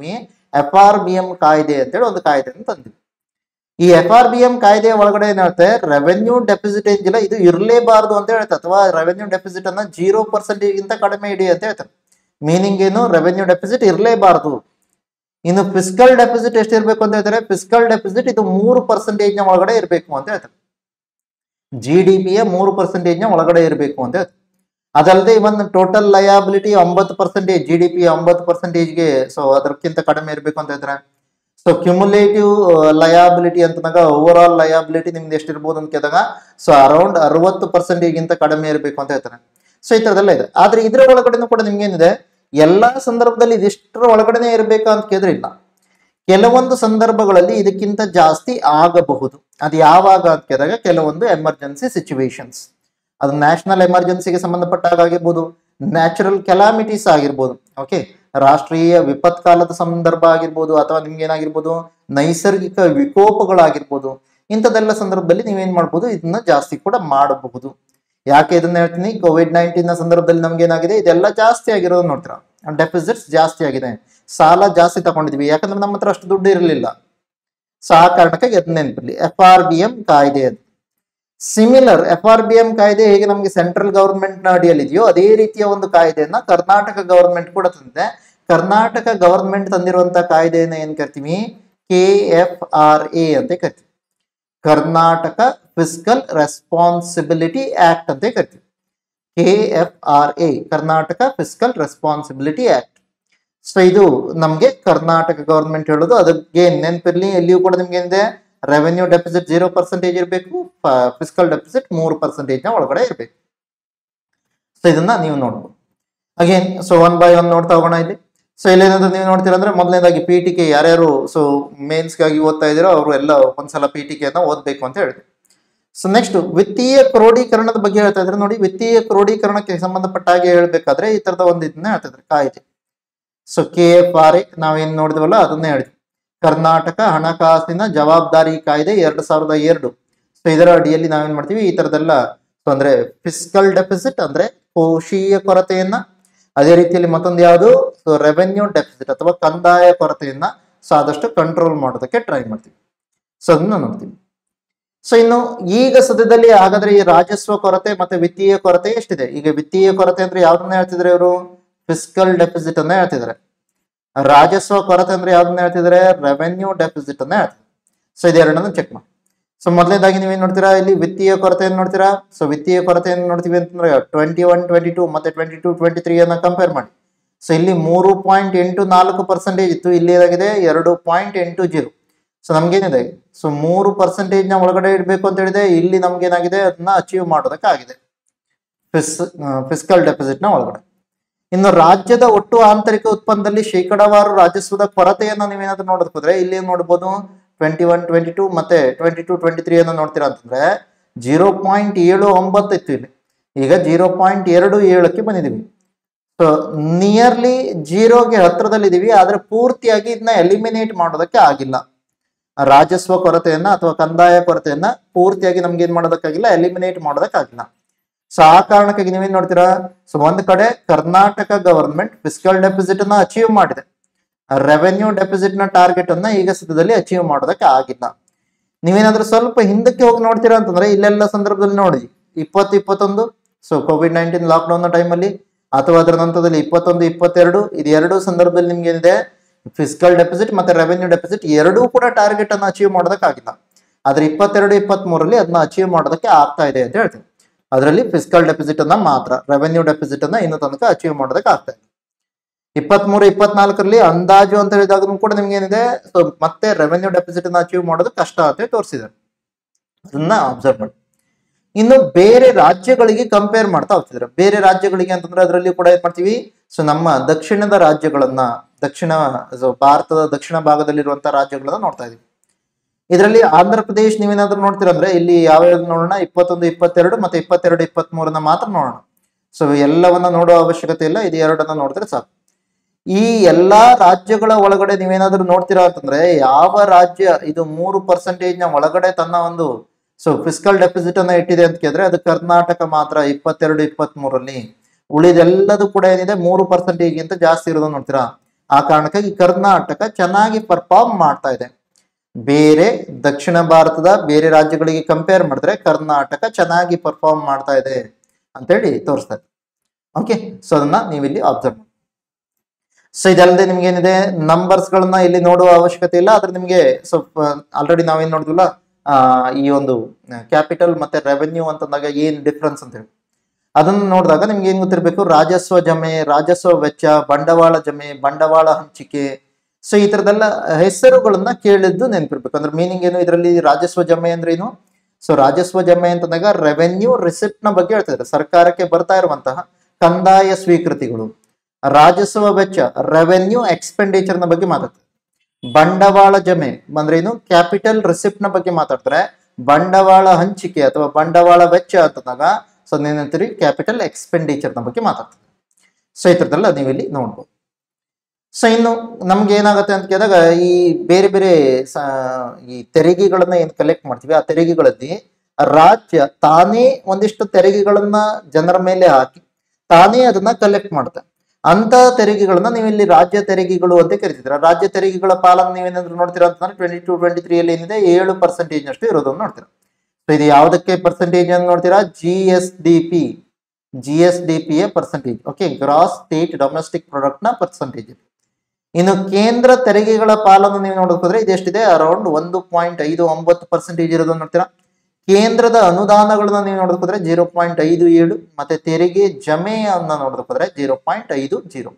ಎಫ್ ಆರ್ ಬಿ ಎಂ ಕಾಯ್ದೆ ಅಂತೇಳಿ ಒಂದು ಕಾಯ್ದೆಯನ್ನು ತಂದಿವಿ ಈ ಎಫ್ ಆರ್ ಬಿ ಎಂ ಕಾಯ್ದೆ ಒಳಗಡೆ ಏನ್ ಹೇಳುತ್ತೆ ರೆವೆನ್ಯೂ ಡೆಪಿಸಿಟ್ ಏನಿಲ್ಲ ಇದು ಇರಲೇಬಾರದು ಅಂತ ಹೇಳುತ್ತೆ ಅಥವಾ ರೆವೆನ್ಯೂ ಡೆಪಿಸಿಟ್ ಅನ್ನ ಜೀರೋ ಪರ್ಸೆಂಟೇಜ್ ಗಿಂತ ಕಡಿಮೆ ಇಡಿ ಅಂತ ಹೇಳ್ತಾರೆ ಮೀನಿಂಗ್ ಏನು ರೆವೆನ್ಯೂ ಡೆಪಿಸಿಟ್ ಇರಲೇಬಾರದು ಇನ್ನು ಫಿಸಿಕಲ್ ಡೆಪಿಸಿಟ್ ಎಷ್ಟಿರ್ಬೇಕು ಅಂತ ಹೇಳ್ತಾರೆ ಫಿಸಿಕಲ್ ಡೆಪಿಸಿಟ್ ಇದು ಮೂರು ಪರ್ಸೆಂಟೇಜ್ ನ ಒಳಗಡೆ ಇರಬೇಕು ಅಂತ ಹೇಳ್ತಾರೆ ಜಿ ಡಿ ಪಿಯ ಮೂರು ಪರ್ಸೆಂಟೇಜ್ ನ ಒಳಗಡೆ ಇರಬೇಕು ಅಂತ ಹೇಳ್ತಾರೆ ಅದಲ್ಲದೆ ಇವನ್ ಟೋಟಲ್ ಲಯಾಬಿಲಿಟಿ ಒಂಬತ್ತು ಪರ್ಸೆಂಟೇಜ್ ಜಿ ಡಿ ಪಿ ಒಂಬತ್ತು ಪರ್ಸೆಂಟೇಜ್ಗೆ ಸೊ ಅದಕ್ಕಿಂತ ಕಡಿಮೆ ಇರಬೇಕು ಅಂತ ಹೇಳ್ತಾರೆ ಸೊ ಕ್ಯುಮುಲೇಟಿವ್ ಲಯಾಬಿಲಿಟಿ ಅಂತಂದಾಗ ಓವರ್ ಆಲ್ ಲಯಾಬಿಲಿಟಿ ನಿಮ್ದು ಎಷ್ಟಿರ್ಬೋದು ಅಂತ ಕೇಳಿದಾಗ ಸೊ ಅರೌಂಡ್ ಅರವತ್ತು ಪರ್ಸೆಂಟೇಜ್ ಗಿಂತ ಕಡಿಮೆ ಇರಬೇಕು ಅಂತ ಹೇಳ್ತಾರೆ ಸೊ ಈ ತರದೆಲ್ಲ ಇದೆ ಆದ್ರೆ ಇದ್ರ ಒಳಗಡೆನೂ ಕೂಡ ನಿಮ್ಗೆ ಏನಿದೆ ಎಲ್ಲಾ ಸಂದರ್ಭದಲ್ಲಿ ಇದಿಷ್ಟರ ಒಳಗಡೆನೆ ಇರಬೇಕಾ ಅಂತ ಕೇಳಿದ್ರೆ ಇಲ್ಲ ಕೆಲವೊಂದು ಸಂದರ್ಭಗಳಲ್ಲಿ ಇದಕ್ಕಿಂತ ಜಾಸ್ತಿ ಆಗಬಹುದು ಅದು ಯಾವಾಗ ಅಂತ ಕೇಳಿದಾಗ ಕೆಲವೊಂದು ಎಮರ್ಜೆನ್ಸಿ ಸಿಚುವೇಶನ್ಸ್ ಅದು ನ್ಯಾಷನಲ್ ಎಮರ್ಜೆನ್ಸಿಗೆ ಸಂಬಂಧಪಟ್ಟಾಗ ಆಗಿರ್ಬೋದು ನ್ಯಾಚುರಲ್ ಕೆಲಾಮಿಟೀಸ್ ಆಗಿರ್ಬೋದು ಓಕೆ ರಾಷ್ಟ್ರೀಯ ವಿಪತ್ಕಾಲದ ಸಂದರ್ಭ ಆಗಿರ್ಬೋದು ಅಥವಾ ನಿಮ್ಗೆ ಏನಾಗಿರ್ಬೋದು ನೈಸರ್ಗಿಕ ವಿಕೋಪಗಳಾಗಿರ್ಬೋದು ಇಂಥದ್ದೆಲ್ಲ ಸಂದರ್ಭದಲ್ಲಿ ನೀವೇನ್ ಮಾಡ್ಬೋದು ಇದನ್ನ ಜಾಸ್ತಿ ಕೂಡ ಮಾಡಬಹುದು ಯಾಕೆ ಇದನ್ನ ಹೇಳ್ತೀನಿ ಕೋವಿಡ್ ನೈನ್ಟೀನ್ ನ ಸಂದರ್ಭದಲ್ಲಿ ನಮ್ಗೆ ಏನಾಗಿದೆ ಇದೆಲ್ಲ ಜಾಸ್ತಿ ಆಗಿರೋದು ನೋಡ್ತೀರಾ ಡೆಪಿಸಿಟ್ಸ್ ಜಾಸ್ತಿ ಆಗಿದೆ ಸಾಲ ಜಾಸ್ತಿ ತಗೊಂಡಿದ್ವಿ ಯಾಕಂದ್ರೆ ನಮ್ಮ ಹತ್ರ ಅಷ್ಟು ದುಡ್ಡು ಇರಲಿಲ್ಲ ಸೊ ಆ ಕಾರಣಕ್ಕಾಗಿ ಅದನ್ನ ನೆನಪಿರ್ಲಿ ಎಫ್ ಆರ್ ಬಿ ಎಂ ಕಾಯ್ದೆ ಅದು similar F R B M ಕಾಯ್ದೆ ಹೇಗೆ ನಮಗೆ ಸೆಂಟ್ರಲ್ ಗವರ್ಮೆಂಟ್ ನ ಅಡಿಯಲ್ಲಿ ಇದೆಯೋ ಅದೇ ರೀತಿಯ ಒಂದು ಕಾಯ್ದೆಯನ್ನ ಕರ್ನಾಟಕ ಗವರ್ಮೆಂಟ್ ಕೂಡ ತಂದಿದೆ ಕರ್ನಾಟಕ ಗವರ್ಮೆಂಟ್ ತಂದಿರುವಂತ ಕಾಯ್ದೆಯನ್ನ ಏನ್ ಕರಿತೀವಿ ಕೆ ಎಫ್ ಆರ್ ಎ ಅಂತ ಕರಿತೀವಿ ಕರ್ನಾಟಕ ಫಿಸಿಕಲ್ ರೆಸ್ಪಾನ್ಸಿಬಿಲಿಟಿ ಆಕ್ಟ್ ಅಂತ ಕರಿತೀವಿ K F R A Karnataka fiscal responsibility act so ಇದು ನಮಗೆ ಕರ್ನಾಟಕ ಗವರ್ಮೆಂಟ್ ಹೇಳೋದು ಅದಕ್ಕೆ ನೆನಪಿರ್ಲಿ ಎಲ್ಲಿಯೂ ಕೂಡ ನಿಮ್ಗೆ ಏನಿದೆ ರೆವೆನ್ಯೂ ಡೆಪಿಸಿಟ್ ಜೀರೋ ಪರ್ಸೆಂಟೇಜ್ ಇರಬೇಕು ಫಿಸಿಕಲ್ ಡೆಪಿಸಿಟ್ ಮೂರು ಪರ್ಸೆಂಟೇಜ್ ನ ಒಳಗಡೆ ಇರಬೇಕು ಸೊ ಇದನ್ನ ನೀವು ನೋಡ್ಬೋದು again so one by one ನೋಡ್ತಾ ಹೋಗೋಣ ಇಲ್ಲಿ ಸೊ ಇಲ್ಲೇನಾದ್ರೂ ನೀವು ನೋಡ್ತೀರಾ ಅಂದ್ರೆ ಮೊದಲನೇದಾಗಿ ಪಿ ಟಿ ಕೆ ಯಾರ್ಯಾರು ಸೊ ಮೇನ್ಸ್ಗಾಗಿ ಓದ್ತಾ ಇದ್ದೀರೋ ಅವರು ಎಲ್ಲ ಒಂದ್ಸಲ ಪಿ ಟಿ ಕೆನ ಓದಬೇಕು ಅಂತ ಹೇಳಿದೆ ಸೊ ನೆಕ್ಸ್ಟ್ ವಿತ್ತೀಯ ಕ್ರೋಢೀಕರಣದ ಬಗ್ಗೆ ಹೇಳ್ತಾ ಇದ್ರೆ ನೋಡಿ ವಿತ್ತೀಯ ಕ್ರೋಢೀಕರಣಕ್ಕೆ ಸಂಬಂಧಪಟ್ಟ ಹಾಗೆ ಹೇಳ್ಬೇಕಾದ್ರೆ ಈ ತರದ ಒಂದು ಇದನ್ನ ಹೇಳ್ತಾ ಇದ್ರೆ ಕಾಯ್ದೆ so K F R A ನಾವೇನ್ ನೋಡಿದ್ವಲ್ಲ ಅದನ್ನೇ ಹೇಳಿದ್ವಿ ಕರ್ನಾಟಕ ಹಣಕಾಸಿನ ಜವಾಬ್ದಾರಿ ಕಾಯ್ದೆ ಎರಡ್ ಸಾವಿರದ ಎರಡು ಸೊ ಇದರ ಅಡಿಯಲ್ಲಿ ನಾವೇನ್ ಮಾಡ್ತೀವಿ ಈ ತರದೆಲ್ಲ ಸೊ ಅಂದ್ರೆ ಫಿಸಿಕಲ್ ಡೆಪಿಸಿಟ್ ಅಂದ್ರೆ ಕೋಶೀಯ ಕೊರತೆಯನ್ನ ಅದೇ ರೀತಿಯಲ್ಲಿ ಮತ್ತೊಂದು ಯಾವುದು ಸೊ ರೆವೆನ್ಯೂ ಡೆಪಿಸಿಟ್ ಅಥವಾ ಕಂದಾಯ ಕೊರತೆಯನ್ನ ಸೊ ಆದಷ್ಟು ಕಂಟ್ರೋಲ್ ಮಾಡೋದಕ್ಕೆ ಟ್ರೈ ಮಾಡ್ತೀವಿ ಸೊ ಅದನ್ನ ನೋಡ್ತೀವಿ ಸೊ ಇನ್ನು ಈಗ ಸದ್ಯದಲ್ಲಿ ಹಾಗಾದ್ರೆ ಈ ರಾಜಸ್ವ ಕೊರತೆ ಮತ್ತೆ ವಿತ್ತೀಯ ಕೊರತೆ ಎಷ್ಟಿದೆ ಈಗ ವಿತ್ತೀಯ ಕೊರತೆ ಅಂದ್ರೆ ಯಾವ್ದನ್ನ ಹೇಳ್ತಿದ್ರೆ ಇವರು ಫಿಸಿಕಲ್ ಡೆಪಿಸಿಟ್ ಅನ್ನ ಹೇಳ್ತಿದ್ದಾರೆ ರಾಜಸ್ವ ಕೊರತೆ ಅಂದ್ರೆ ಯಾವ್ದನ್ನ ಹೇಳ್ತಿದ್ದಾರೆ ರೆವೆನ್ಯೂ ಡೆಪಿಸಿಟ್ ಅನ್ನ ಹೇಳ್ತಿದ್ದಾರೆ ಸೊ ಇದೆರಡನ್ನು ಚೆಕ್ ಮಾಡಿ ಸೊ ಮೊದಲನೇದಾಗಿ ನೀವೇನ್ ನೋಡ್ತೀರಾ ಇಲ್ಲಿ ವಿತ್ತೀಯ ಕೊರತೆಯನ್ನು ನೋಡ್ತೀರಾ ಸೊ ವಿತ್ತೀಯ ಕೊರತೆಯನ್ನು ನೋಡ್ತೀವಿ ಅಂತಂದ್ರೆ ಟ್ವೆಂಟಿ ಒನ್ ಟ್ವೆಂಟಿ ಟೂ ಮತ್ತೆ ಟ್ವೆಂಟಿ ಟೂ ಟ್ವೆಂಟಿ ತ್ರೀ ಅನ್ನ ಕಂಪೇರ್ ಮಾಡಿ ಸೊ ಇಲ್ಲಿ ಮೂರು ಪಾಯಿಂಟ್ ಎಂಟು ನಾಲ್ಕು ಪರ್ಸೆಂಟೇಜ್ ಇತ್ತು ಇಲ್ಲಿ ಏನಾಗಿದೆ ಎರಡು ಪಾಯಿಂಟ್ ಎಂಟು ಜೀರೋ ಸೊ ನಮ್ಗೇನಿದೆ ಸೊ ಮೂರು ಪರ್ಸೆಂಟೇಜ್ ನ ಒಳಗಡೆ ಇಡಬೇಕು ಅಂತ ಹೇಳಿದೆ ಇಲ್ಲಿ ನಮ್ಗೇನಾಗಿದೆ ಅದನ್ನ ಅಚೀವ್ ಮಾಡೋದಕ್ಕಾಗಿದೆ ಫಿಸ್ ಫಿಸಿಕಲ್ ಡೆಪಿಸಿಟ್ ನ ಒಳಗಡೆ ಇನ್ನು ರಾಜ್ಯದ ಒಟ್ಟು ಆಂತರಿಕ ಉತ್ಪನ್ನದಲ್ಲಿ ಶೇಕಡಾವಾರು ರಾಜಸ್ವದ ಕೊರತೆಯನ್ನ ನೀವೇನಾದ್ರೂ ನೋಡೋದಕ್ಕೆ ಹೋದ್ರೆ ಇಲ್ಲಿ ಏನ್ ನೋಡ್ಬೋದು ಟ್ವೆಂಟಿ ಒನ್ ಟ್ವೆಂಟಿ ಟೂ ಮತ್ತೆ ಟ್ವೆಂಟಿ ಟೂ ಟ್ವೆಂಟಿ ತ್ರೀ ಅನ್ನ ನೋಡ್ತೀರಾ ಅಂತಂದ್ರೆ ಜೀರೋ ಪಾಯಿಂಟ್ ಏಳು ಒಂಬತ್ತು ಇತ್ತು ಇಲ್ಲಿ ಈಗ ಜೀರೋ ಪಾಯಿಂಟ್ ಎರಡು ಏಳಕ್ಕೆ ಬಂದಿದ್ದೀವಿ ಸೊ ನಿಯರ್ಲಿ ಜೀರೋಗೆ ಹತ್ರದಲ್ಲಿದ್ದೀವಿ ಆದ್ರೆ ಪೂರ್ತಿಯಾಗಿ ಇದನ್ನ ಎಲಿಮಿನೇಟ್ ಮಾಡೋದಕ್ಕೆ ಆಗಿಲ್ಲ ರಾಜಸ್ವ ಕೊರತೆಯನ್ನ ಅಥವಾ ಕಂದಾಯ ಕೊರತೆಯನ್ನ ಪೂರ್ತಿಯಾಗಿ ನಮ್ಗೆ ಏನ್ ಮಾಡೋದಕ್ಕಾಗಿಲ್ಲ ಎಲಿಮಿನೇಟ್ ಮಾಡೋದಕ್ಕಾಗಿಲ್ಲ ಸೊ ಆ ಕಾರಣಕ್ಕಾಗಿ ನೀವೇನ್ ನೋಡ್ತೀರಾ ಸೊ ಒಂದ್ ಕಡೆ ಕರ್ನಾಟಕ ಗವರ್ಮೆಂಟ್ ಫಿಸಿಕಲ್ ಡೆಪಿಸಿಟ್ ಅನ್ನ ಅಚೀವ್ ಮಾಡಿದೆ ರೆವೆನ್ಯೂ ಡೆಪಿಸಿಟ್ ನ ಟಾರ್ಗೆಟ್ ಅನ್ನ ಈಗ ಸದ್ಯದಲ್ಲಿ ಅಚೀವ್ ಮಾಡೋದಕ್ಕೆ ಆಗಿಲ್ಲ ನೀವೇನಾದ್ರೂ ಸ್ವಲ್ಪ ಹಿಂದಕ್ಕೆ ಹೋಗಿ ನೋಡ್ತೀರಾ ಅಂತಂದ್ರೆ ಇಲ್ಲೆಲ್ಲ ಸಂದರ್ಭದಲ್ಲಿ ನೋಡಿ ಇಪ್ಪತ್ತು ಇಪ್ಪತ್ತೊಂದು ಸೊ ಕೋವಿಡ್ ನೈನ್ಟೀನ್ ಲಾಕ್ಡೌನ್ ನ ಟೈಮಲ್ಲಿ ಅಥವಾ ಅದರ ನಂತರದಲ್ಲಿ ಇಪ್ಪತ್ತೊಂದು ಇಪ್ಪತ್ತೆರಡು ಇದು ಎರಡು ಸಂದರ್ಭದಲ್ಲಿ ನಿಮ್ಗೆ ಏನಿದೆ ಫಿಸಿಕಲ್ ಡೆಪಿಸಿಟ್ ಮತ್ತೆ ರೆವೆನ್ಯೂ ಡೆಪಿಸಿಟ್ ಎರಡೂ ಕೂಡ ಟಾರ್ಗೆಟ್ ಅನ್ನ ಅಚೀವ್ ಮಾಡೋದಕ್ಕಾಗಿಲ್ಲ ಆದ್ರೆ ಇಪ್ಪತ್ತೆರಡು ಇಪ್ಪತ್ತ್ ಮೂರಲ್ಲಿ ಅದನ್ನ ಅಚೀವ್ ಮಾಡೋದಕ್ಕೆ ಆಗ್ತಾ ಇದೆ ಅಂತ ಹೇಳ್ತೀನಿ ಅದರಲ್ಲಿ ಫಿಸಿಕಲ್ ಡೆಪಿಸಿಟ್ ಅನ್ನ ಮಾತ್ರ ರೆವೆನ್ಯೂ ಡೆಪಿಸಿಟ್ ಅನ್ನ ಇನ್ನು ತನಕ ಅಚೀವ್ ಮಾಡೋದಕ್ಕೆ ಆಗ್ತಾ ಇದೆ ಇಪ್ಪತ್ಮೂರು ಇಪ್ಪತ್ನಾಲ್ಕರಲ್ಲಿ ಅಂದಾಜು ಅಂತ ಹೇಳಿದಾಗೂ ಕೂಡ ನಿಮ್ಗೆ ಏನಿದೆ ಸೊ ಮತ್ತೆ ರೆವೆನ್ಯೂ ಡೆಪಿಸಿಟ್ ಅನ್ನ ಅಚೀವ್ ಮಾಡೋದು ಕಷ್ಟ ಅಂತ ತೋರಿಸಿದ್ದಾರೆ ಅದನ್ನ ಅಬ್ಸರ್ವ್ ಮಾಡಿ ಇನ್ನು ಬೇರೆ ರಾಜ್ಯಗಳಿಗೆ ಕಂಪೇರ್ ಮಾಡ್ತಾ ಹೋಗ್ತಿದ್ದಾರೆ ಬೇರೆ ರಾಜ್ಯಗಳಿಗೆ ಅಂತಂದ್ರೆ ಅದರಲ್ಲಿ ಕೂಡ ಏನ್ ಮಾಡ್ತೀವಿ ಸೊ ನಮ್ಮ ದಕ್ಷಿಣದ ರಾಜ್ಯಗಳನ್ನ ದಕ್ಷಿಣ so ಭಾರತದ ದಕ್ಷಿಣ ಭಾಗದಲ್ಲಿರುವಂತಹ ರಾಜ್ಯಗಳನ್ನ ನೋಡ್ತಾ ಇದೀವಿ ಇದರಲ್ಲಿ ಆಂಧ್ರ ಪ್ರದೇಶ್ ನೀವೇನಾದ್ರೂ ನೋಡ್ತೀರಾ ಅಂದ್ರೆ ಇಲ್ಲಿ ಯಾವ್ಯಾವ್ದು ನೋಡೋಣ ಇಪ್ಪತ್ತೊಂದು ಇಪ್ಪತ್ತೆರಡು ಮತ್ತೆ ಇಪ್ಪತ್ತೆರಡು ಇಪ್ಪತ್ತ್ ಮೂರನ್ನ ಮಾತ್ರ ನೋಡೋಣ ಸೊ ಎಲ್ಲವನ್ನ ನೋಡೋ ಅವಶ್ಯಕತೆ ಇಲ್ಲ ಇದು ಎರಡನ್ನ ನೋಡಿದ್ರೆ ಸಾಕು ಈ ಎಲ್ಲಾ ರಾಜ್ಯಗಳ ಒಳಗಡೆ ನೀವೇನಾದ್ರೂ ನೋಡ್ತೀರಾ ಅಂತಂದ್ರೆ ಯಾವ ರಾಜ್ಯ ಇದು ಮೂರು ಪರ್ಸೆಂಟೇಜ್ ನ ಒಳಗಡೆ ತನ್ನ ಒಂದು ಸೊ ಫಿಸಿಕಲ್ ಡೆಪಿಸಿಟ್ ಅನ್ನ ಇಟ್ಟಿದೆ ಅಂತ ಕೇಳಿದ್ರೆ ಅದು ಕರ್ನಾಟಕ ಮಾತ್ರ ಇಪ್ಪತ್ತೆರಡು ಇಪ್ಪತ್ತ್ ಮೂರಲ್ಲಿ ಉಳಿದೆಲ್ಲದು ಕೂಡ ಏನಿದೆ ಮೂರು ಪರ್ಸೆಂಟೇಜ್ ಗಿಂತ ಜಾಸ್ತಿ ಇರೋದನ್ನ ನೋಡ್ತೀರಾ ಆ ಕಾರಣಕ್ಕಾಗಿ ಕರ್ನಾಟಕ ಚೆನ್ನಾಗಿ ಪರ್ಫಾರ್ಮ್ ಮಾಡ್ತಾ ಇದೆ ಬೇರೆ ದಕ್ಷಿಣ ಭಾರತದ ಬೇರೆ ರಾಜ್ಯಗಳಿಗೆ ಕಂಪೇರ್ ಮಾಡಿದ್ರೆ ಕರ್ನಾಟಕ ಚೆನ್ನಾಗಿ ಪರ್ಫಾರ್ಮ್ ಮಾಡ್ತಾ ಇದೆ ಅಂತೇಳಿ ತೋರಿಸ್ತಾ ಇದೆ ಓಕೆ ಸೊ ಅದನ್ನ ನೀವಿಲ್ಲಿ ಅಬ್ಸರ್ವ್ ಮಾಡಿ ಸೊ ಇದಲ್ಲದೆ ನಿಮ್ಗೆ ಏನಿದೆ ನಂಬರ್ಸ್ ಗಳನ್ನ ಇಲ್ಲಿ ನೋಡುವ ಅವಶ್ಯಕತೆ ಇಲ್ಲ ಆದ್ರೆ ನಿಮ್ಗೆ ಸ್ವಲ್ಪ ಆಲ್ರೆಡಿ ನಾವೇನ್ ನೋಡಿದ್ವಲ್ಲ ಆ, ಈ ಒಂದು ಕ್ಯಾಪಿಟಲ್ ಮತ್ತೆ ರೆವೆನ್ಯೂ ಅಂತಂದಾಗ ಏನ್ ಡಿಫ್ರೆನ್ಸ್ ಅಂತ ಹೇಳಿ ಅದನ್ನ ನೋಡಿದಾಗ ನಿಮ್ಗೆ ಏನ್ ಗೊತ್ತಿರಬೇಕು ರಾಜಸ್ವ ಜಮೆ ರಾಜಸ್ವ ವೆಚ್ಚ ಬಂಡವಾಳ ಜಮೆ ಬಂಡವಾಳ ಹಂಚಿಕೆ ಸೊ ಈ ತರದೆಲ್ಲ ಹೆಸರುಗಳನ್ನ ಕೇಳಿದ್ದು ನೆನಪಿರ್ಬೇಕು ಅಂದ್ರೆ ಮೀನಿಂಗ್ ಏನು ಇದರಲ್ಲಿ ರಾಜಸ್ವ ಜಮೆ ಅಂದ್ರೆ ಏನು ಸೊ ರಾಜಸ್ವ ಜಮೆ ಅಂತಂದಾಗ ರೆವೆನ್ಯೂ ರಿಸಿಪ್ಟ್ ನ ಬಗ್ಗೆ ಹೇಳ್ತಿದ್ದಾರೆ ಸರ್ಕಾರಕ್ಕೆ ಬರ್ತಾ ಇರುವಂತಹ ಕಂದಾಯ ಸ್ವೀಕೃತಿಗಳು ರಾಜಸ್ವ ವೆಚ್ಚ ರೆವೆನ್ಯೂ ಎಕ್ಸ್ಪೆಂಡಿಚರ್ ನ ಬಗ್ಗೆ ಮಾತಾಡ್ತಾರೆ ಬಂಡವಾಳ ಜಮೆ ಅಂದ್ರೆ ಏನು ಕ್ಯಾಪಿಟಲ್ ರಿಸಿಪ್ಟ್ ನ ಬಗ್ಗೆ ಮಾತಾಡ್ತಾರೆ ಬಂಡವಾಳ ಹಂಚಿಕೆ ಅಥವಾ ಬಂಡವಾಳ ವೆಚ್ಚ ಅಂತಂದಾಗ ಸೊ ಏನಂತೀರಿ ಕ್ಯಾಪಿಟಲ್ ಎಕ್ಸ್ಪೆಂಡಿಚರ್ ನ ಬಗ್ಗೆ ಮಾತಾಡ್ತಾರೆ ಸೊ ಈ ಥರದ್ದೆಲ್ಲ ನೀವು ಇಲ್ಲಿ ನೋಡ್ಬೋದು ಸೊ ಇನ್ನು ನಮ್ಗೆ ಏನಾಗುತ್ತೆ ಅಂತ ಕೇಳಿದಾಗ ಈ ಬೇರೆ ಬೇರೆ ಸ- ಈ ತೆರಿಗೆಗಳನ್ನ ಏನ್ ಕಲೆಕ್ಟ್ ಮಾಡ್ತೀವಿ ಆ ತೆರಿಗೆಗಳಲ್ಲಿ ರಾಜ್ಯ ತಾನೇ ಒಂದಿಷ್ಟು ತೆರಿಗೆಗಳನ್ನ ಜನರ ಮೇಲೆ ಹಾಕಿ ತಾನೇ ಅದನ್ನ ಕಲೆಕ್ಟ್ ಮಾಡುತ್ತೆ ಅಂತ ತೆರಿಗೆಗಳನ್ನ ನೀವು ಇಲ್ಲಿ ರಾಜ್ಯ ತೆರಿಗೆಗಳು ಅಂತ ಕರಿತಿದ್ದೀರಾ ರಾಜ್ಯ ತೆರಿಗೆಗಳ ಪಾಲನ್ನು ನೀವೇನಾದ್ರೂ ನೋಡ್ತೀರಾ ಅಂತಂದ್ರೆ ಟ್ವೆಂಟಿ ಟು ಟ್ವೆಂಟಿ ತ್ರೀ ಅಲ್ಲಿ ಏನಿದೆ ಏಳು ಪರ್ಸೆಂಟೇಜ್ ಅಷ್ಟು ಇರೋದನ್ನು ನೋಡ್ತೀರಾ ಸೊ ಇದು ಯಾವುದಕ್ಕೆ ಪರ್ಸೆಂಟೇಜ್ ಅಂತ ನೋಡ್ತೀರಾ G S D P G S D P ಎ percentage okay gross state domestic product ನ ಪರ್ಸೆಂಟೇಜ್ ಇನ್ನು ಕೇಂದ್ರ ತೆರಿಗೆಗಳ ಪಾಲನ್ನು ನೀವು ನೋಡೋದಾದ್ರೆ ಇದೆಷ್ಟಿದೆ ಅರೌಂಡ್ ಒಂದು ಪಾಯಿಂಟ್ ಐದು ಒಂಬತ್ತು ಪರ್ಸೆಂಟೇಜ್ ಇರೋದನ್ನ ನೋಡ್ತೀರಾ ಕೇಂದ್ರದ ಅನುದಾನಗಳನ್ನ ನೀವು ನೋಡೋದಾದ್ರೆ ಜೀರೋ ಪಾಯಿಂಟ್ ಐದು ಏಳು ಮತ್ತೆ ತೆರಿಗೆ ಜಮೆಯನ್ನ ನೋಡೋದಾದ್ರೆ ಜೀರೋ ಪಾಯಿಂಟ್ ಐದು ಜೀರೋ